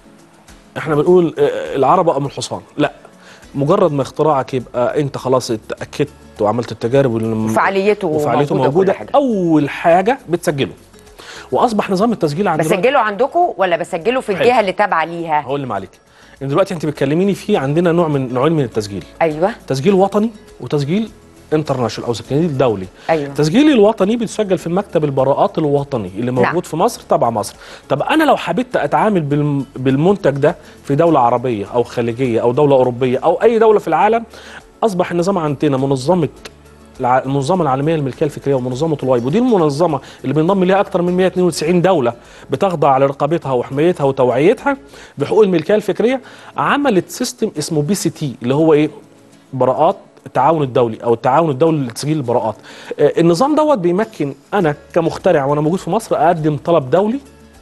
احنا بنقول آه، العربه ام الحصان لا مجرد ما اختراعك يبقى انت خلاص اتاكدت وعملت التجارب والم- وفعاليته وفعاليته موجودة موجوده وكل حاجة. اول حاجه بتسجله واصبح نظام التسجيل عندنا بسجله عندكم ولا بسجله في حلو. الجهه اللي تابعه ليها هقول لي معلك ان دلوقتي انت بتكلميني في عندنا نوع من نوعين من التسجيل ايوه تسجيل وطني وتسجيل انترناشونال او تسجيل دولي أيوة. التسجيل الوطني بيتسجل في مكتب البراءات الوطني اللي موجود نعم. في مصر تبع مصر طب انا لو حبيت اتعامل بالم- بالمنتج ده في دوله عربيه او خليجيه او دوله اوروبيه او اي دوله في العالم اصبح النظام عندنا منظمه الع- المنظمه العالميه للملكيه الفكريه ومنظمه الوايب ودي المنظمه اللي بينضم ليها اكثر من 192 دوله بتخضع لرقابتها وحمايتها وتوعيتها بحقوق الملكيه الفكريه عملت سيستم اسمه بي سي تي اللي هو ايه براءات التعاون الدولي او التعاون الدولي لتسجيل البراءات آه، النظام دوت بيمكن انا كمخترع وانا موجود في مصر اقدم طلب دولي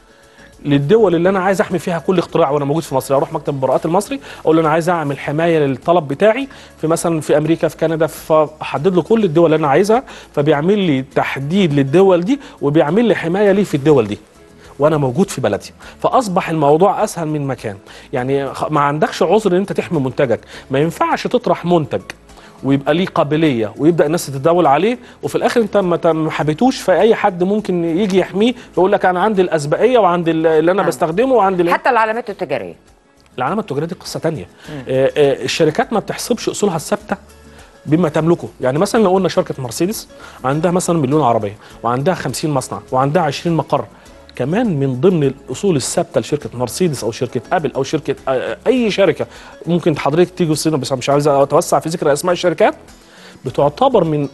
للدول اللي انا عايز احمي فيها كل اختراع وانا موجود في مصر اروح مكتب البراءات المصري اقول له انا عايز اعمل حمايه للطلب بتاعي في مثلا في امريكا في كندا فاحدد له كل الدول اللي انا عايزها فبيعمل لي تحديد للدول دي وبيعمل لي حمايه ليه في الدول دي وانا موجود في بلدي فاصبح الموضوع اسهل من مكان يعني خ- ما عندكش عذر ان انت تحمي منتجك ما ينفعش تطرح منتج ويبقى ليه قابليه ويبدا الناس تتداول عليه وفي الاخر انت ما ت- ما حبيتوش فاي حد ممكن يجي يحميه يقول لك انا عندي الاسبقيه وعندي ال- اللي انا نعم. بستخدمه وعندي ال- حتى العلامات التجاريه العلامه التجاريه دي قصه تانية آه، آه، الشركات ما بتحسبش اصولها الثابته بما تملكه يعني مثلا لو قلنا شركه مرسيدس عندها مثلا مليون عربيه وعندها 50 مصنع وعندها 20 مقر كمان من ضمن الاصول الثابته لشركه مرسيدس او شركه ابل او شركه آه، اي شركه ممكن حضرتك تيجي الصين بس مش عايز اتوسع في ذكر اسماء الشركات بتعتبر من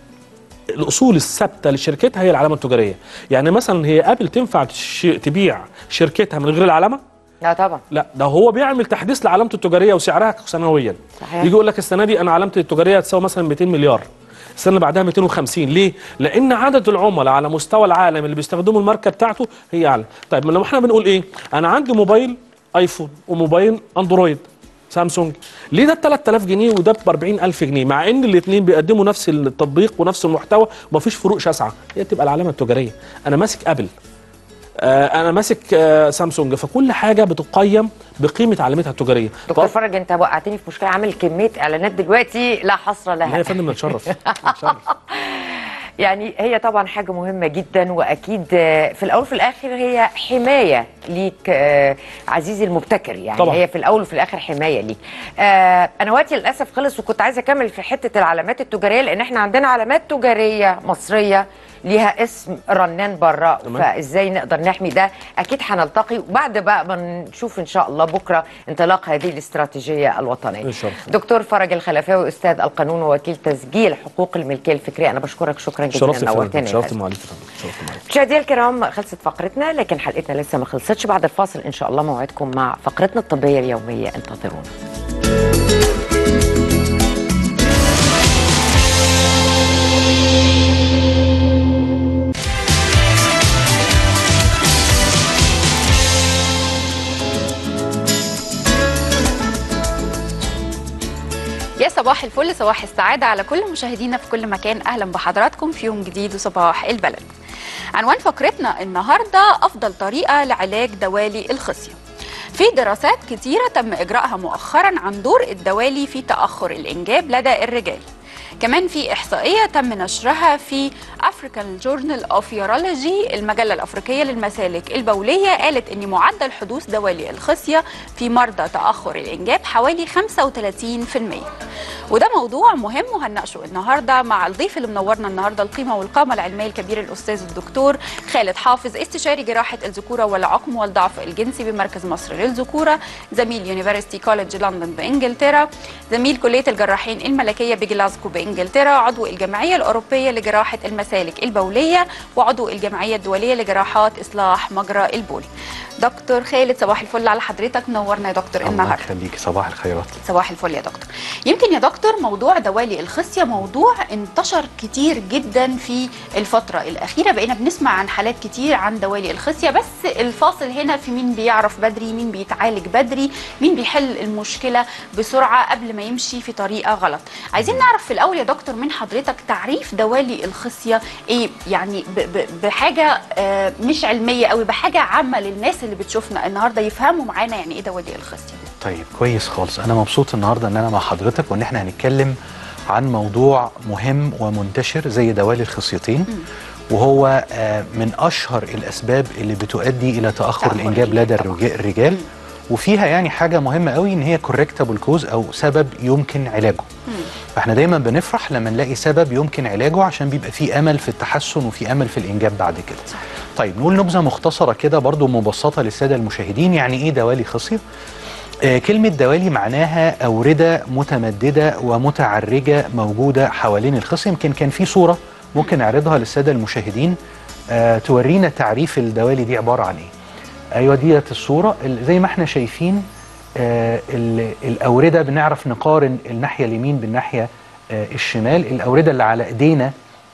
الاصول الثابته لشركتها هي العلامه التجاريه يعني مثلا هي ابل تنفع تش- تبيع شركتها من غير العلامه لا طبعا لا ده هو بيعمل تحديث لعلامته التجاريه وسعرها سنويا صحيح. يجي يقول لك السنه دي انا علامتي التجاريه هتساوي مثلا 200 مليار السنه اللي بعدها 250 ليه؟ لان عدد العملاء على مستوى العالم اللي بيستخدموا الماركه بتاعته هي اعلى طيب لما احنا بنقول ايه؟ انا عندي موبايل ايفون وموبايل اندرويد سامسونج ليه ده ب 3000 جنيه وده ب 40000 جنيه مع ان الاثنين بيقدموا نفس التطبيق ونفس المحتوى ومفيش فروق شاسعه هي تبقى العلامه التجاريه انا ماسك ابل آه انا ماسك آه سامسونج فكل حاجه بتقيم بقيمه علامتها التجاريه دكتور ف- فرج انت وقعتني في مشكله عامل كميه اعلانات دلوقتي لا حصر لا يا لها فندم نتشرف نتشرف. يعني هي طبعا حاجه مهمه جدا واكيد آه، في الاول وفي الاخر هي حمايه ليك آه، عزيزي المبتكر يعني طبعاً. هي في الاول وفي الاخر حمايه ليك آه، انا وقتي للاسف خلص وكنت عايزه اكمل في حته العلامات التجاريه لان احنا عندنا علامات تجاريه مصريه ليها اسم رنان بره تمام. فازاي نقدر نحمي ده اكيد هنلتقي وبعد بقى ما نشوف ان شاء الله بكره انطلاق هذه الاستراتيجيه الوطنيه إن شاء الله. دكتور فرج الخلفاوي استاذ القانون ووكيل تسجيل حقوق الملكيه الفكريه انا بشكرك شكرا جزيلا شرفت يا فندم نورتنا يا شرفت فندم. معاليك يا فندم شرفت معاليك مشاهدينا الكرام خلصت فقرتنا لكن حلقتنا لسه ما خلصتش بعد الفاصل ان شاء الله موعدكم مع فقرتنا الطبيه اليوميه انتظرونا يا صباح الفل صباح السعادة على كل مشاهدينا في كل مكان أهلا بحضراتكم في يوم جديد وصباح البلد عنوان فقرتنا النهاردة أفضل طريقة لعلاج دوالي الخصية في دراسات كتيرة تم إجراءها مؤخرا عن دور الدوالي في تأخر الإنجاب لدى الرجال كمان في إحصائية تم نشرها في African Journal of Urology المجلة الأفريقية للمسالك البولية قالت أن معدل حدوث دوالي الخصية في مرضى تأخر الإنجاب حوالي 35% وده موضوع مهم وهنناقشه النهارده مع الضيف اللي منورنا النهارده القيمه والقامه العلميه الكبير الاستاذ الدكتور خالد حافظ استشاري جراحه الذكوره والعقم والضعف الجنسي بمركز مصر للذكوره زميل يونيفرسيتي كوليدج لندن بانجلترا زميل كليه الجراحين الملكيه بجلاسكو بانجلترا عضو الجمعيه الاوروبيه لجراحه المسالك البوليه وعضو الجمعيه الدوليه لجراحات اصلاح مجرى البول دكتور خالد صباح الفل على حضرتك منورنا يا دكتور الله النهارده يخليك صباح الخيرات صباح الفل يا دكتور يمكن يا دكتور موضوع دوالي الخصية موضوع انتشر كتير جدا في الفترة الأخيرة بقينا بنسمع عن حالات كتير عن دوالي الخصية بس الفاصل هنا في مين بيعرف بدري مين بيتعالج بدري مين بيحل المشكلة بسرعة قبل ما يمشي في طريقة غلط عايزين نعرف في الأول يا دكتور من حضرتك تعريف دوالي الخصية إيه يعني ب- ب- بحاجة آه، مش علمية قوي بحاجة عامة للناس اللي بتشوفنا النهاردة يفهموا معانا يعني إيه دوالي الخصية طيب كويس خالص انا مبسوط النهارده ان انا مع حضرتك وان احنا هنتكلم عن موضوع مهم ومنتشر زي دوالي الخصيتين وهو آه، من اشهر الاسباب اللي بتؤدي الى تاخر تأخر الانجاب الإنجاب لدى طبعاً. الرجا- الرجال وفيها يعني حاجه مهمه قوي ان هي كوركتابل كوز او سبب يمكن علاجه فاحنا دايما بنفرح لما نلاقي سبب يمكن علاجه عشان بيبقى في امل في التحسن وفي امل في الانجاب بعد كده طيب نقول نبذه مختصره كده برضو مبسطه للساده المشاهدين يعني ايه دوالي خصيه آه، كلمة دوالي معناها أوردة متمددة ومتعرجة موجودة حوالين الخصية يمكن كان في صورة ممكن نعرضها للسادة المشاهدين آه، تورينا تعريف الدوالي دي عبارة عن إيه أيوة ديت الصورة ال- زي ما احنا شايفين آه، ال- الأوردة بنعرف نقارن الناحية اليمين بالناحية آه، الشمال الأوردة اللي على إيدينا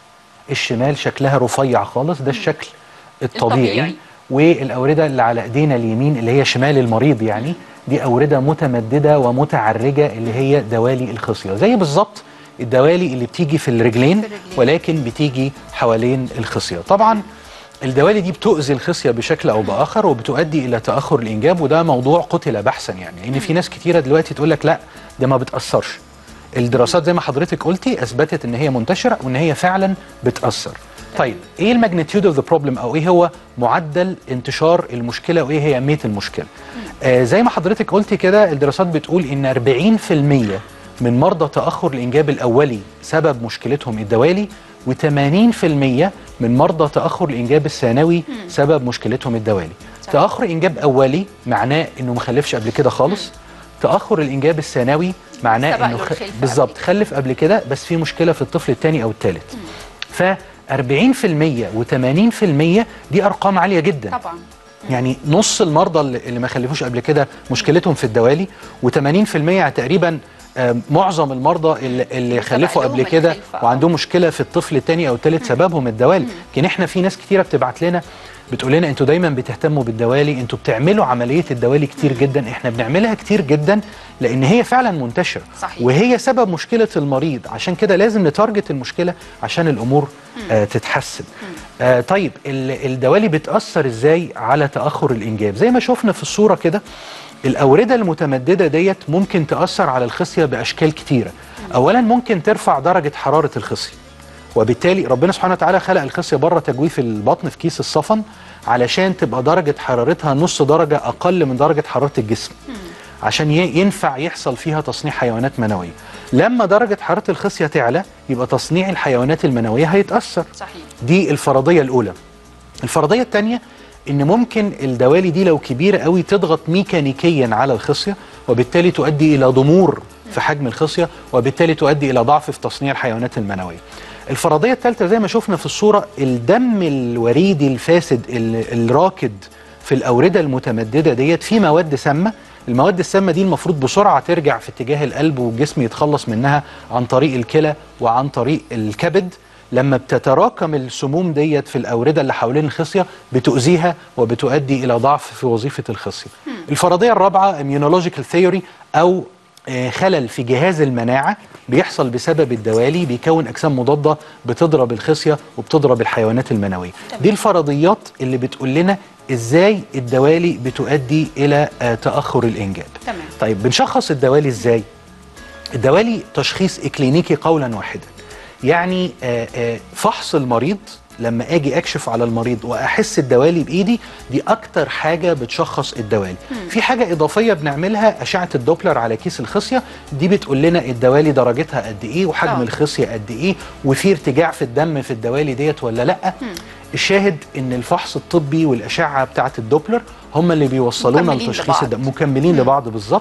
الشمال شكلها رفيع خالص ده الشكل الطبيعي الطبيعي. والاورده اللي على ايدينا اليمين اللي هي شمال المريض يعني دي اورده متمدده ومتعرجه اللي هي دوالي الخصيه زي بالظبط الدوالي اللي بتيجي في الرجلين في الرجلين. ولكن بتيجي حوالين الخصيه طبعا الدوالي دي بتؤذي الخصيه بشكل او باخر وبتؤدي الى تاخر الانجاب وده موضوع قتل بحثا يعني لان في ناس كتيره دلوقتي تقول لك لا ده ما بتاثرش الدراسات زي ما حضرتك قلتي اثبتت ان هي منتشره وان هي فعلا بتاثر طيب ايه الماجنتيود اوف ذا بروبلم او ايه هو معدل انتشار المشكله وايه هي اهميه المشكله آه زي ما حضرتك قلتي كده الدراسات بتقول ان 40% من مرضى تاخر الانجاب الاولي سبب مشكلتهم الدوالي و80% من مرضى تاخر الانجاب الثانوي سبب مشكلتهم الدوالي تاخر انجاب اولي معناه انه ما خلفش قبل كده خالص تاخر الانجاب الثانوي معناه سبق انه له خ... الخلفة قبل بالظبط خلف قبل كده بس في مشكله في الطفل الثاني او الثالث ف 40% و80% دي ارقام عاليه جدا طبعا يعني نص المرضى اللي اللي ما خلفوش قبل كده مشكلتهم في الدوالي و80% تقريبا آه، معظم المرضى اللي, اللي خلفوا لهم قبل كده الخلفة، آه. وعندهم مشكله في الطفل الثاني او الثالث سببهم الدوالي لكن احنا في ناس كتيره بتبعت لنا بتقول لنا انتوا دايما بتهتموا بالدوالي انتوا بتعملوا عمليه الدوالي كتير جدا احنا بنعملها كتير جدا لان هي فعلا منتشره صحيح. وهي سبب مشكله المريض عشان كده لازم نتارجت المشكله عشان الامور آه تتحسن آه طيب ال- الدوالي بتاثر ازاي على تاخر الانجاب زي ما شفنا في الصوره كده الاورده المتمدده ديت ممكن تاثر على الخصيه باشكال كتيره اولا ممكن ترفع درجه حراره الخصيه وبالتالي ربنا سبحانه وتعالى خلق الخصيه بره تجويف البطن في كيس الصفن علشان تبقى درجه حرارتها نص درجه اقل من درجه حراره الجسم عشان ي- ينفع يحصل فيها تصنيع حيوانات منويه لما درجه حراره الخصيه تعلى يبقى تصنيع الحيوانات المنويه هيتاثر صحيح دي الفرضيه الاولى الفرضيه الثانيه ان ممكن الدوالي دي لو كبيره قوي تضغط ميكانيكيا على الخصيه وبالتالي تؤدي الى ضمور في حجم الخصيه وبالتالي تؤدي الى ضعف في تصنيع الحيوانات المنويه الفرضيه الثالثه زي ما شفنا في الصوره الدم الوريدي الفاسد ال- الراكد في الاورده المتمدده ديت في مواد سامه المواد السامه دي المفروض بسرعه ترجع في اتجاه القلب والجسم يتخلص منها عن طريق الكلى وعن طريق الكبد لما بتتراكم السموم ديت في الاورده اللي حوالين الخصيه بتؤذيها وبتؤدي الى ضعف في وظيفه الخصيه. الفرضيه الرابعه immunological ثيوري او آه، خلل في جهاز المناعه بيحصل بسبب الدوالي بيكون اجسام مضاده بتضرب الخصيه وبتضرب الحيوانات المنويه. دي الفرضيات اللي بتقول لنا ازاي الدوالي بتؤدي الى آه، تاخر الانجاب. تمام. طيب بنشخص الدوالي ازاي؟ الدوالي تشخيص اكلينيكي قولا واحدا يعني آه، آه، فحص المريض لما اجي اكشف على المريض واحس الدوالي بايدي دي اكتر حاجه بتشخص الدوالي في حاجه اضافيه بنعملها اشعه الدوبلر على كيس الخصيه دي بتقول لنا الدوالي درجتها قد ايه وحجم آه. الخصيه قد ايه وفي ارتجاع في الدم في الدوالي ديت ولا لا الشاهد ان الفحص الطبي والاشعه بتاعه الدوبلر هم اللي بيوصلونا مكملين لتشخيص لبعض. الدم مكملين لبعض بالظبط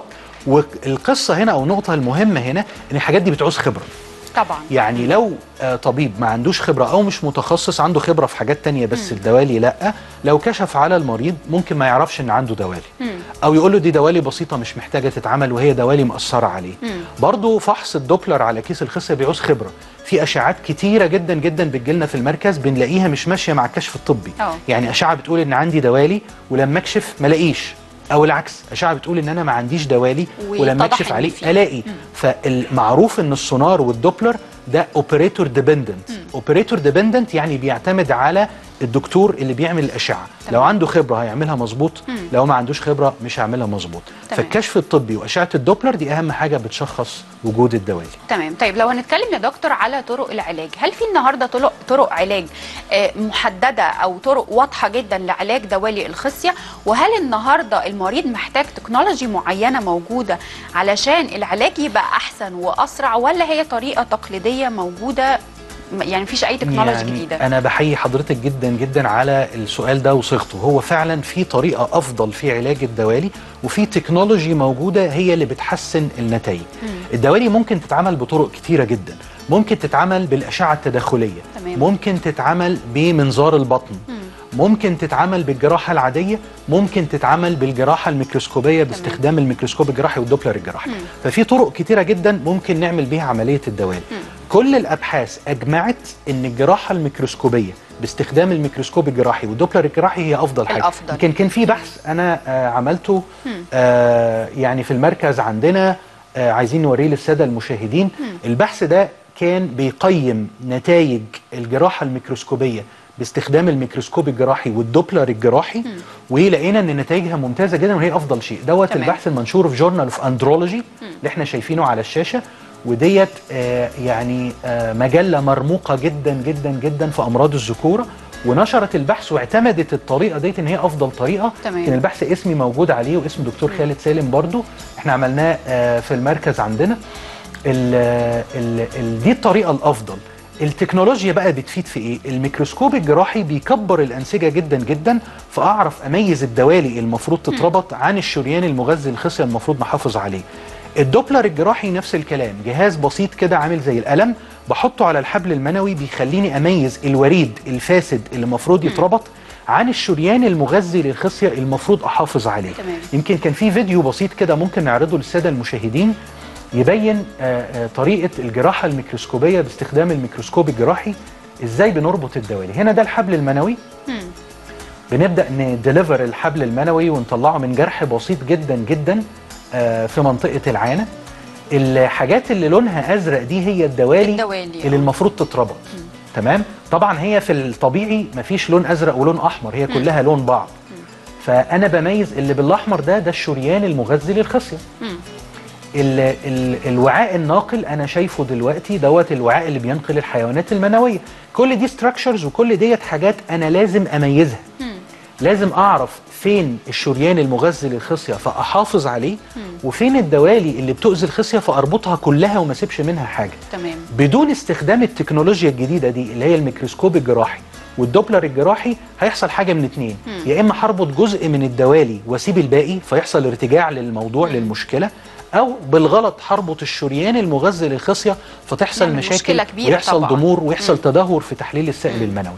والقصه هنا او النقطه المهمه هنا ان الحاجات دي بتعوز خبره طبعا يعني لو آه، طبيب ما عندوش خبرة أو مش متخصص عنده خبرة في حاجات تانية بس الدوالي لأ لو كشف على المريض ممكن ما يعرفش إن عنده دوالي أو يقول له دي دوالي بسيطة مش محتاجة تتعمل وهي دوالي مأثرة عليه برضو فحص الدوبلر على كيس الخصية بيعوز خبرة في أشعات كتيرة جدا جدا بتجيلنا في المركز بنلاقيها مش ماشية مع الكشف الطبي أه. يعني أشعة بتقول إن عندي دوالي ولما أكشف ما لاقيش أو العكس أشعة بتقول إن أنا ما عنديش دوالي ولما واتضح أكشف إن عليه في. الاقي فالمعروف ان السونار والدوبلر ده اوبريتور ديبندنت اوبريتور ديبندنت يعني بيعتمد على الدكتور اللي بيعمل الاشعه لو عنده خبره هيعملها مظبوط لو ما عندوش خبره مش هيعملها مظبوط تمام. فالكشف الطبي واشعه الدوبلر دي اهم حاجه بتشخص وجود الدوالي تمام طيب لو هنتكلم يا دكتور على طرق العلاج هل في النهارده طرق طرق علاج آه، محدده او طرق واضحه جدا لعلاج دوالي الخصيه وهل النهارده المريض محتاج تكنولوجي معينه موجوده علشان العلاج يبقى احسن واسرع ولا هي طريقه تقليديه موجوده م- يعني مفيش اي تكنولوجي يعني جديده انا بحيي حضرتك جدا جدا على السؤال ده وصيغته هو فعلا في طريقه افضل في علاج الدوالي وفي تكنولوجي موجوده هي اللي بتحسن النتائج الدوالي ممكن تتعمل بطرق كتيره جدا ممكن تتعمل بالاشعه التداخليه تمام. ممكن تتعمل بمنظار البطن ممكن تتعمل بالجراحه العاديه ممكن تتعمل بالجراحه الميكروسكوبيه باستخدام الميكروسكوب الجراحي والدوبلر الجراحي ففي طرق كتيره جدا ممكن نعمل بيها عمليه الدوالي كل الابحاث اجمعت ان الجراحه الميكروسكوبيه باستخدام الميكروسكوب الجراحي والدوبلر الجراحي هي افضل حاجه الأفضل. يمكن كان في بحث انا آه عملته آه يعني في المركز عندنا آه عايزين نوريه للساده المشاهدين البحث ده كان بيقيم نتائج الجراحه الميكروسكوبيه باستخدام الميكروسكوب الجراحي والدوبلر الجراحي ولقينا ان نتائجها ممتازه جدا وهي افضل شيء دوت تمام. البحث المنشور في جورنال اوف اندرولوجي اللي احنا شايفينه على الشاشه وديت آه يعني آه مجله مرموقه جدا جدا جدا في امراض الذكوره ونشرت البحث واعتمدت الطريقه ديت ان هي افضل طريقه تمام. كان البحث اسمي موجود عليه واسم دكتور خالد سالم برضو احنا عملناه آه في المركز عندنا ال ال ال دي الطريقه الافضل التكنولوجيا بقى بتفيد في ايه الميكروسكوب الجراحي بيكبر الانسجه جدا جدا فاعرف اميز الدوالي المفروض تتربط عن الشريان المغذي الخصيه المفروض نحافظ عليه الدوبلر الجراحي نفس الكلام جهاز بسيط كده عامل زي القلم بحطه على الحبل المنوي بيخليني اميز الوريد الفاسد اللي المفروض يتربط عن الشريان المغذي للخصيه المفروض احافظ عليه تمام. يمكن كان في فيديو بسيط كده ممكن نعرضه للساده المشاهدين يبين آه، آه، طريقه الجراحه الميكروسكوبيه باستخدام الميكروسكوب الجراحي ازاي بنربط الدوالي هنا ده الحبل المنوي بنبدا نديليفر الحبل المنوي ونطلعه من جرح بسيط جدا جدا آه، في منطقه العانه الحاجات اللي لونها ازرق دي هي الدوالي, الدوالي، اللي آه. المفروض تتربط تمام طبعا هي في الطبيعي مفيش لون ازرق ولون احمر هي كلها لون بعض فانا بميز اللي بالاحمر ده ده الشريان المغذي للخصيه ال ال الوعاء الناقل انا شايفه دلوقتي دوت الوعاء اللي بينقل الحيوانات المنويه كل دي ستراكشرز وكل ديت حاجات انا لازم اميزها لازم اعرف فين الشريان المغذي للخصيه فاحافظ عليه وفين الدوالي اللي بتؤذي الخصيه فاربطها كلها وما اسيبش منها حاجه تمام بدون استخدام التكنولوجيا الجديده دي اللي هي الميكروسكوب الجراحي والدوبلر الجراحي هيحصل حاجه من اتنين يا اما هربط جزء من الدوالي واسيب الباقي فيحصل ارتجاع للموضوع للمشكله او بالغلط هربط الشريان المغذي للخصيه فتحصل نعمل مشاكل مشكلة كبيرة ويحصل طبعاً. ضمور ويحصل تدهور في تحليل السائل المنوي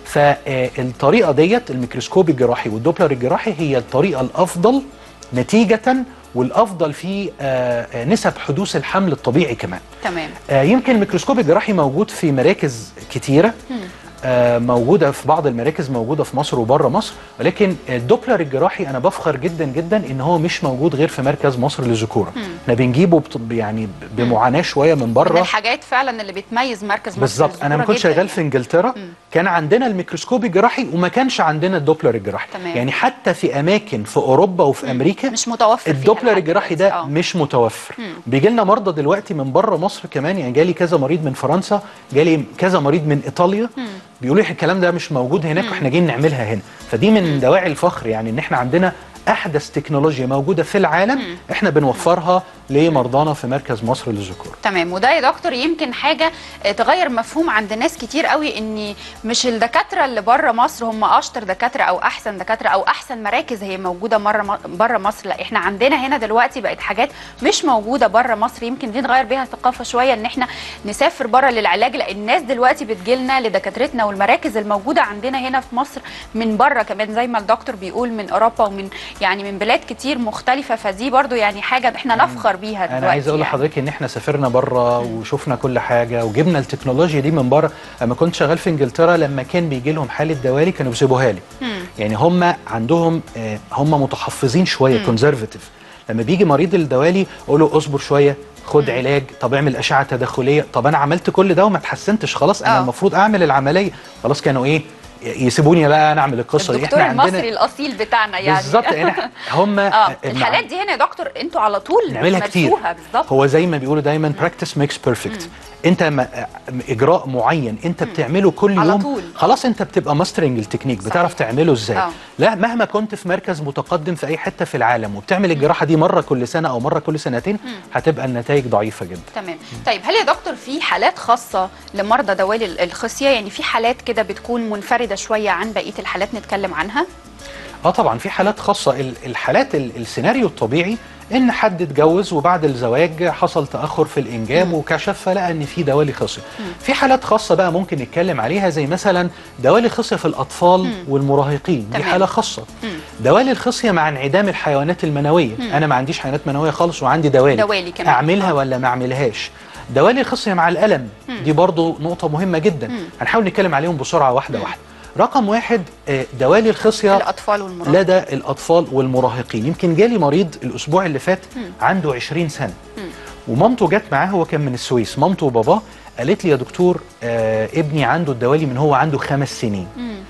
فالطريقه ديت الميكروسكوب الجراحي والدوبلر الجراحي هي الطريقه الافضل نتيجه والافضل في آه، آه، نسب حدوث الحمل الطبيعي كمان تمام آه، يمكن الميكروسكوب الجراحي موجود في مراكز كتيرة آه، موجودة في بعض المراكز موجودة في مصر وبره مصر ولكن الدوبلر الجراحي أنا بفخر جدا جدا إن هو مش موجود غير في مركز مصر للذكورة احنا بنجيبه بط- يعني بمعاناة شوية من من بره الحاجات فعلا اللي بتميز مركز مصر بالظبط انا لما للذكورة كنت جداً شغال في انجلترا كان عندنا الميكروسكوب الجراحي وما كانش عندنا الدوبلر الجراحي تمام. يعني حتى في اماكن في اوروبا وفي امريكا مش متوفر فيها الدوبلر لحد الجراحي دلوقتي. ده آه. مش متوفر بيجي لنا مرضى دلوقتي من بره مصر كمان يعني جالي كذا مريض من فرنسا جالي كذا مريض من ايطاليا بيقولوا لي الكلام ده مش موجود هناك واحنا جايين نعملها هنا فدي من دواعي الفخر يعني ان احنا عندنا احدث تكنولوجيا موجوده في العالم احنا بنوفرها لمرضانا في مركز مصر للذكور تمام وده يا دكتور يمكن حاجه آه، تغير مفهوم عند ناس كتير قوي ان مش الدكاتره اللي بره مصر هم اشطر دكاتره او احسن دكاتره او احسن مراكز هي موجوده مره بره مصر لا احنا عندنا هنا دلوقتي بقت حاجات مش موجوده بره مصر يمكن دي نغير بيها الثقافه شويه ان احنا نسافر بره للعلاج لان الناس دلوقتي بتجيلنا لدكاترتنا والمراكز الموجوده عندنا هنا في مصر من بره كمان زي ما الدكتور بيقول من اوروبا ومن يعني من بلاد كتير مختلفه فدي برضو يعني حاجه احنا نفخر بيها دلوقتي انا عايز اقول يعني. لحضرتك ان احنا سافرنا بره وشفنا كل حاجه وجبنا التكنولوجيا دي من بره لما كنت شغال في انجلترا لما كان بيجي لهم حاله دوالي كانوا بيسيبوها لي يعني هم عندهم آه، هم متحفظين شويه كونزرفاتيف لما بيجي مريض الدوالي اقول له اصبر شويه خد علاج طب اعمل اشعه تدخليه طب انا عملت كل ده وما اتحسنتش خلاص انا آه. المفروض اعمل العمليه خلاص كانوا ايه يسيبوني بقى انا اعمل القصه دي الدكتور احنا المصري الاصيل بتاعنا يعني بالظبط يعني هم اه الحالات دي هنا يا دكتور انتوا على طول نعملها كتير بتمارسوها بالظبط هو زي ما بيقولوا دايما براكتس ميكس بيرفكت انت ما اجراء معين انت بتعمله كل على يوم طول. خلاص انت بتبقى ماسترنج التكنيك صحيح. بتعرف تعمله ازاي آه. لا مهما كنت في مركز متقدم في اي حته في العالم وبتعمل الجراحه دي مره كل سنه او مره كل سنتين هتبقى النتائج ضعيفه جدا تمام طيب هل يا دكتور في حالات خاصه لمرضى دوالي ال- الخصيه يعني في حالات كده بتكون منفرده شويه عن بقيه الحالات نتكلم عنها اه طبعا في حالات خاصه ال- الحالات ال- السيناريو الطبيعي ان حد اتجوز وبعد الزواج حصل تاخر في الانجاب وكشف فلقى ان في دوالي خصيه في حالات خاصه بقى ممكن نتكلم عليها زي مثلا دوالي خصيه في الاطفال والمراهقين دي تمام. حاله خاصه دوالي الخصيه مع انعدام الحيوانات المنويه انا ما عنديش حيوانات منويه خالص وعندي دوالي دوالي كمان. اعملها آه. ولا ما اعملهاش دوالي الخصيه مع الالم دي برضو نقطه مهمه جدا هنحاول نتكلم عليهم بسرعه واحده واحده رقم واحد آه، دوالي الخصيه الاطفال والمراهقين لدى الاطفال والمراهقين يمكن جالي مريض الاسبوع اللي فات عنده 20 سنه ومامته جت معاه هو كان من السويس مامته وباباه قالت لي يا دكتور آه ابني عنده الدوالي من هو عنده خمس سنين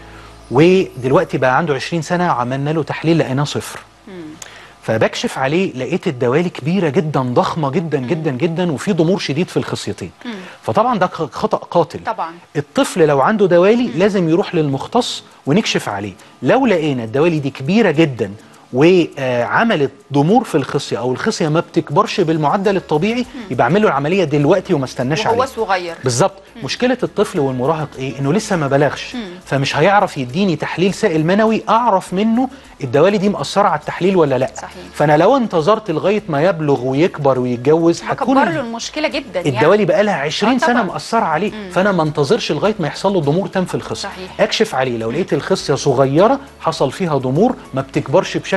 ودلوقتي بقى عنده 20 سنه عملنا له تحليل لقيناه صفر فبكشف عليه لقيت الدوالي كبيره جدا ضخمه جدا جدا جدا وفي ضمور شديد في الخصيتين فطبعا ده خطا قاتل طبعا الطفل لو عنده دوالي لازم يروح للمختص ونكشف عليه لو لقينا الدوالي دي كبيره جدا وعملت ضمور في الخصيه او الخصيه ما بتكبرش بالمعدل الطبيعي يبقى اعمل له العمليه دلوقتي وما استناش وهو عليه صغير بالظبط مشكله الطفل والمراهق ايه انه لسه ما بلغش فمش هيعرف يديني تحليل سائل منوي اعرف منه الدوالي دي مأثره على التحليل ولا لا صحيح. فانا لو انتظرت لغايه ما يبلغ ويكبر ويتجوز هكبر له المشكله جدا يعني الدوالي بقى لها 20 آه سنه طبعاً. مأثره عليه فانا ما انتظرش لغايه ما يحصل له ضمور تام في الخصيه صحيح. اكشف عليه لو لقيت الخصيه صغيره حصل فيها ضمور ما بتكبرش بشكل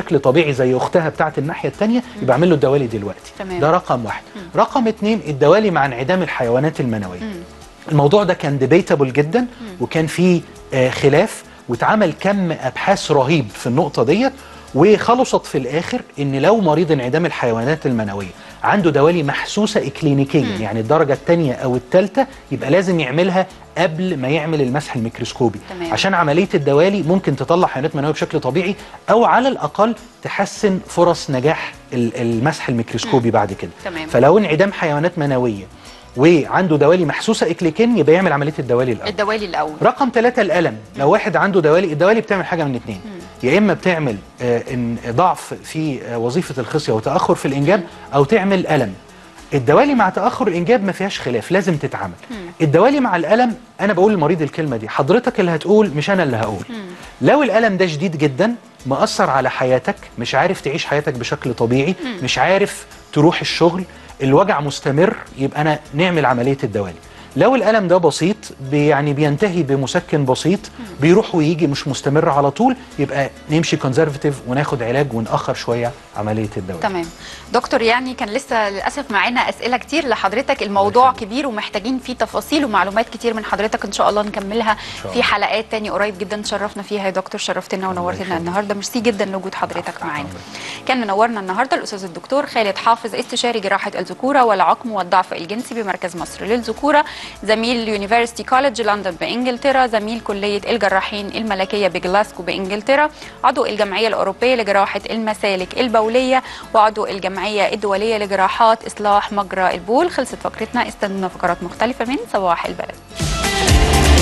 بشكل طبيعي زي اختها بتاعه الناحيه الثانيه يبقى اعمل له الدوالي دلوقتي تمام. ده رقم واحد رقم اتنين الدوالي مع انعدام الحيوانات المنويه الموضوع ده كان ديبيتابل جدا وكان فيه آه، خلاف واتعمل كم ابحاث رهيب في النقطه ديت وخلصت في الاخر ان لو مريض انعدام الحيوانات المنويه عنده دوالي محسوسه اكلينيكيا يعني الدرجه الثانيه او الثالثه يبقى لازم يعملها قبل ما يعمل المسح الميكروسكوبي تمام. عشان عمليه الدوالي ممكن تطلع حيوانات منويه بشكل طبيعي او على الاقل تحسن فرص نجاح ال- المسح الميكروسكوبي بعد كده تمام. فلو انعدام حيوانات منويه وعنده دوالي محسوسه اكليكين يبقى يعمل عمليه الدوالي الاول الدوالي الاول رقم ثلاثة الألم لو واحد عنده دوالي الدوالي بتعمل حاجة من اتنين يا إما بتعمل آه، إن ضعف في آه، وظيفة الخصية وتأخر في الإنجاب أو تعمل ألم الدوالي مع تأخر الإنجاب ما فيهاش خلاف لازم تتعمل الدوالي مع الألم أنا بقول للمريض الكلمة دي حضرتك اللي هتقول مش أنا اللي هقول لو الألم ده شديد جدا مأثر على حياتك مش عارف تعيش حياتك بشكل طبيعي مش عارف تروح الشغل الوجع مستمر يبقى أنا نعمل عملية الدوالي لو الألم ده بسيط بي- يعني بينتهي بمسكن بسيط بيروح ويجي مش مستمر على طول يبقى نمشي كونزرفتيف وناخد علاج ونأخر شوية عملية الدواء تمام دكتور يعني كان لسه للاسف معانا اسئله كتير لحضرتك الموضوع كبير ومحتاجين فيه تفاصيل ومعلومات كتير من حضرتك ان شاء الله نكملها في حلقات تاني قريب جدا تشرفنا فيها يا دكتور شرفتنا ونورتنا النهارده ميرسي جدا لوجود حضرتك معانا كان منورنا النهارده الاستاذ الدكتور خالد حافظ استشاري جراحه الذكوره والعقم والضعف الجنسي بمركز مصر للذكوره زميل يونيفرسيتي كولج لندن بانجلترا زميل كليه الجراحين الملكيه بجلاسكو بانجلترا عضو الجمعيه الاوروبيه لجراحه المسالك البوليه وعضو الجمعيه الدوليه لجراحات اصلاح مجرى البول خلصت فقرتنا استنونا فقرات مختلفه من صباح البلد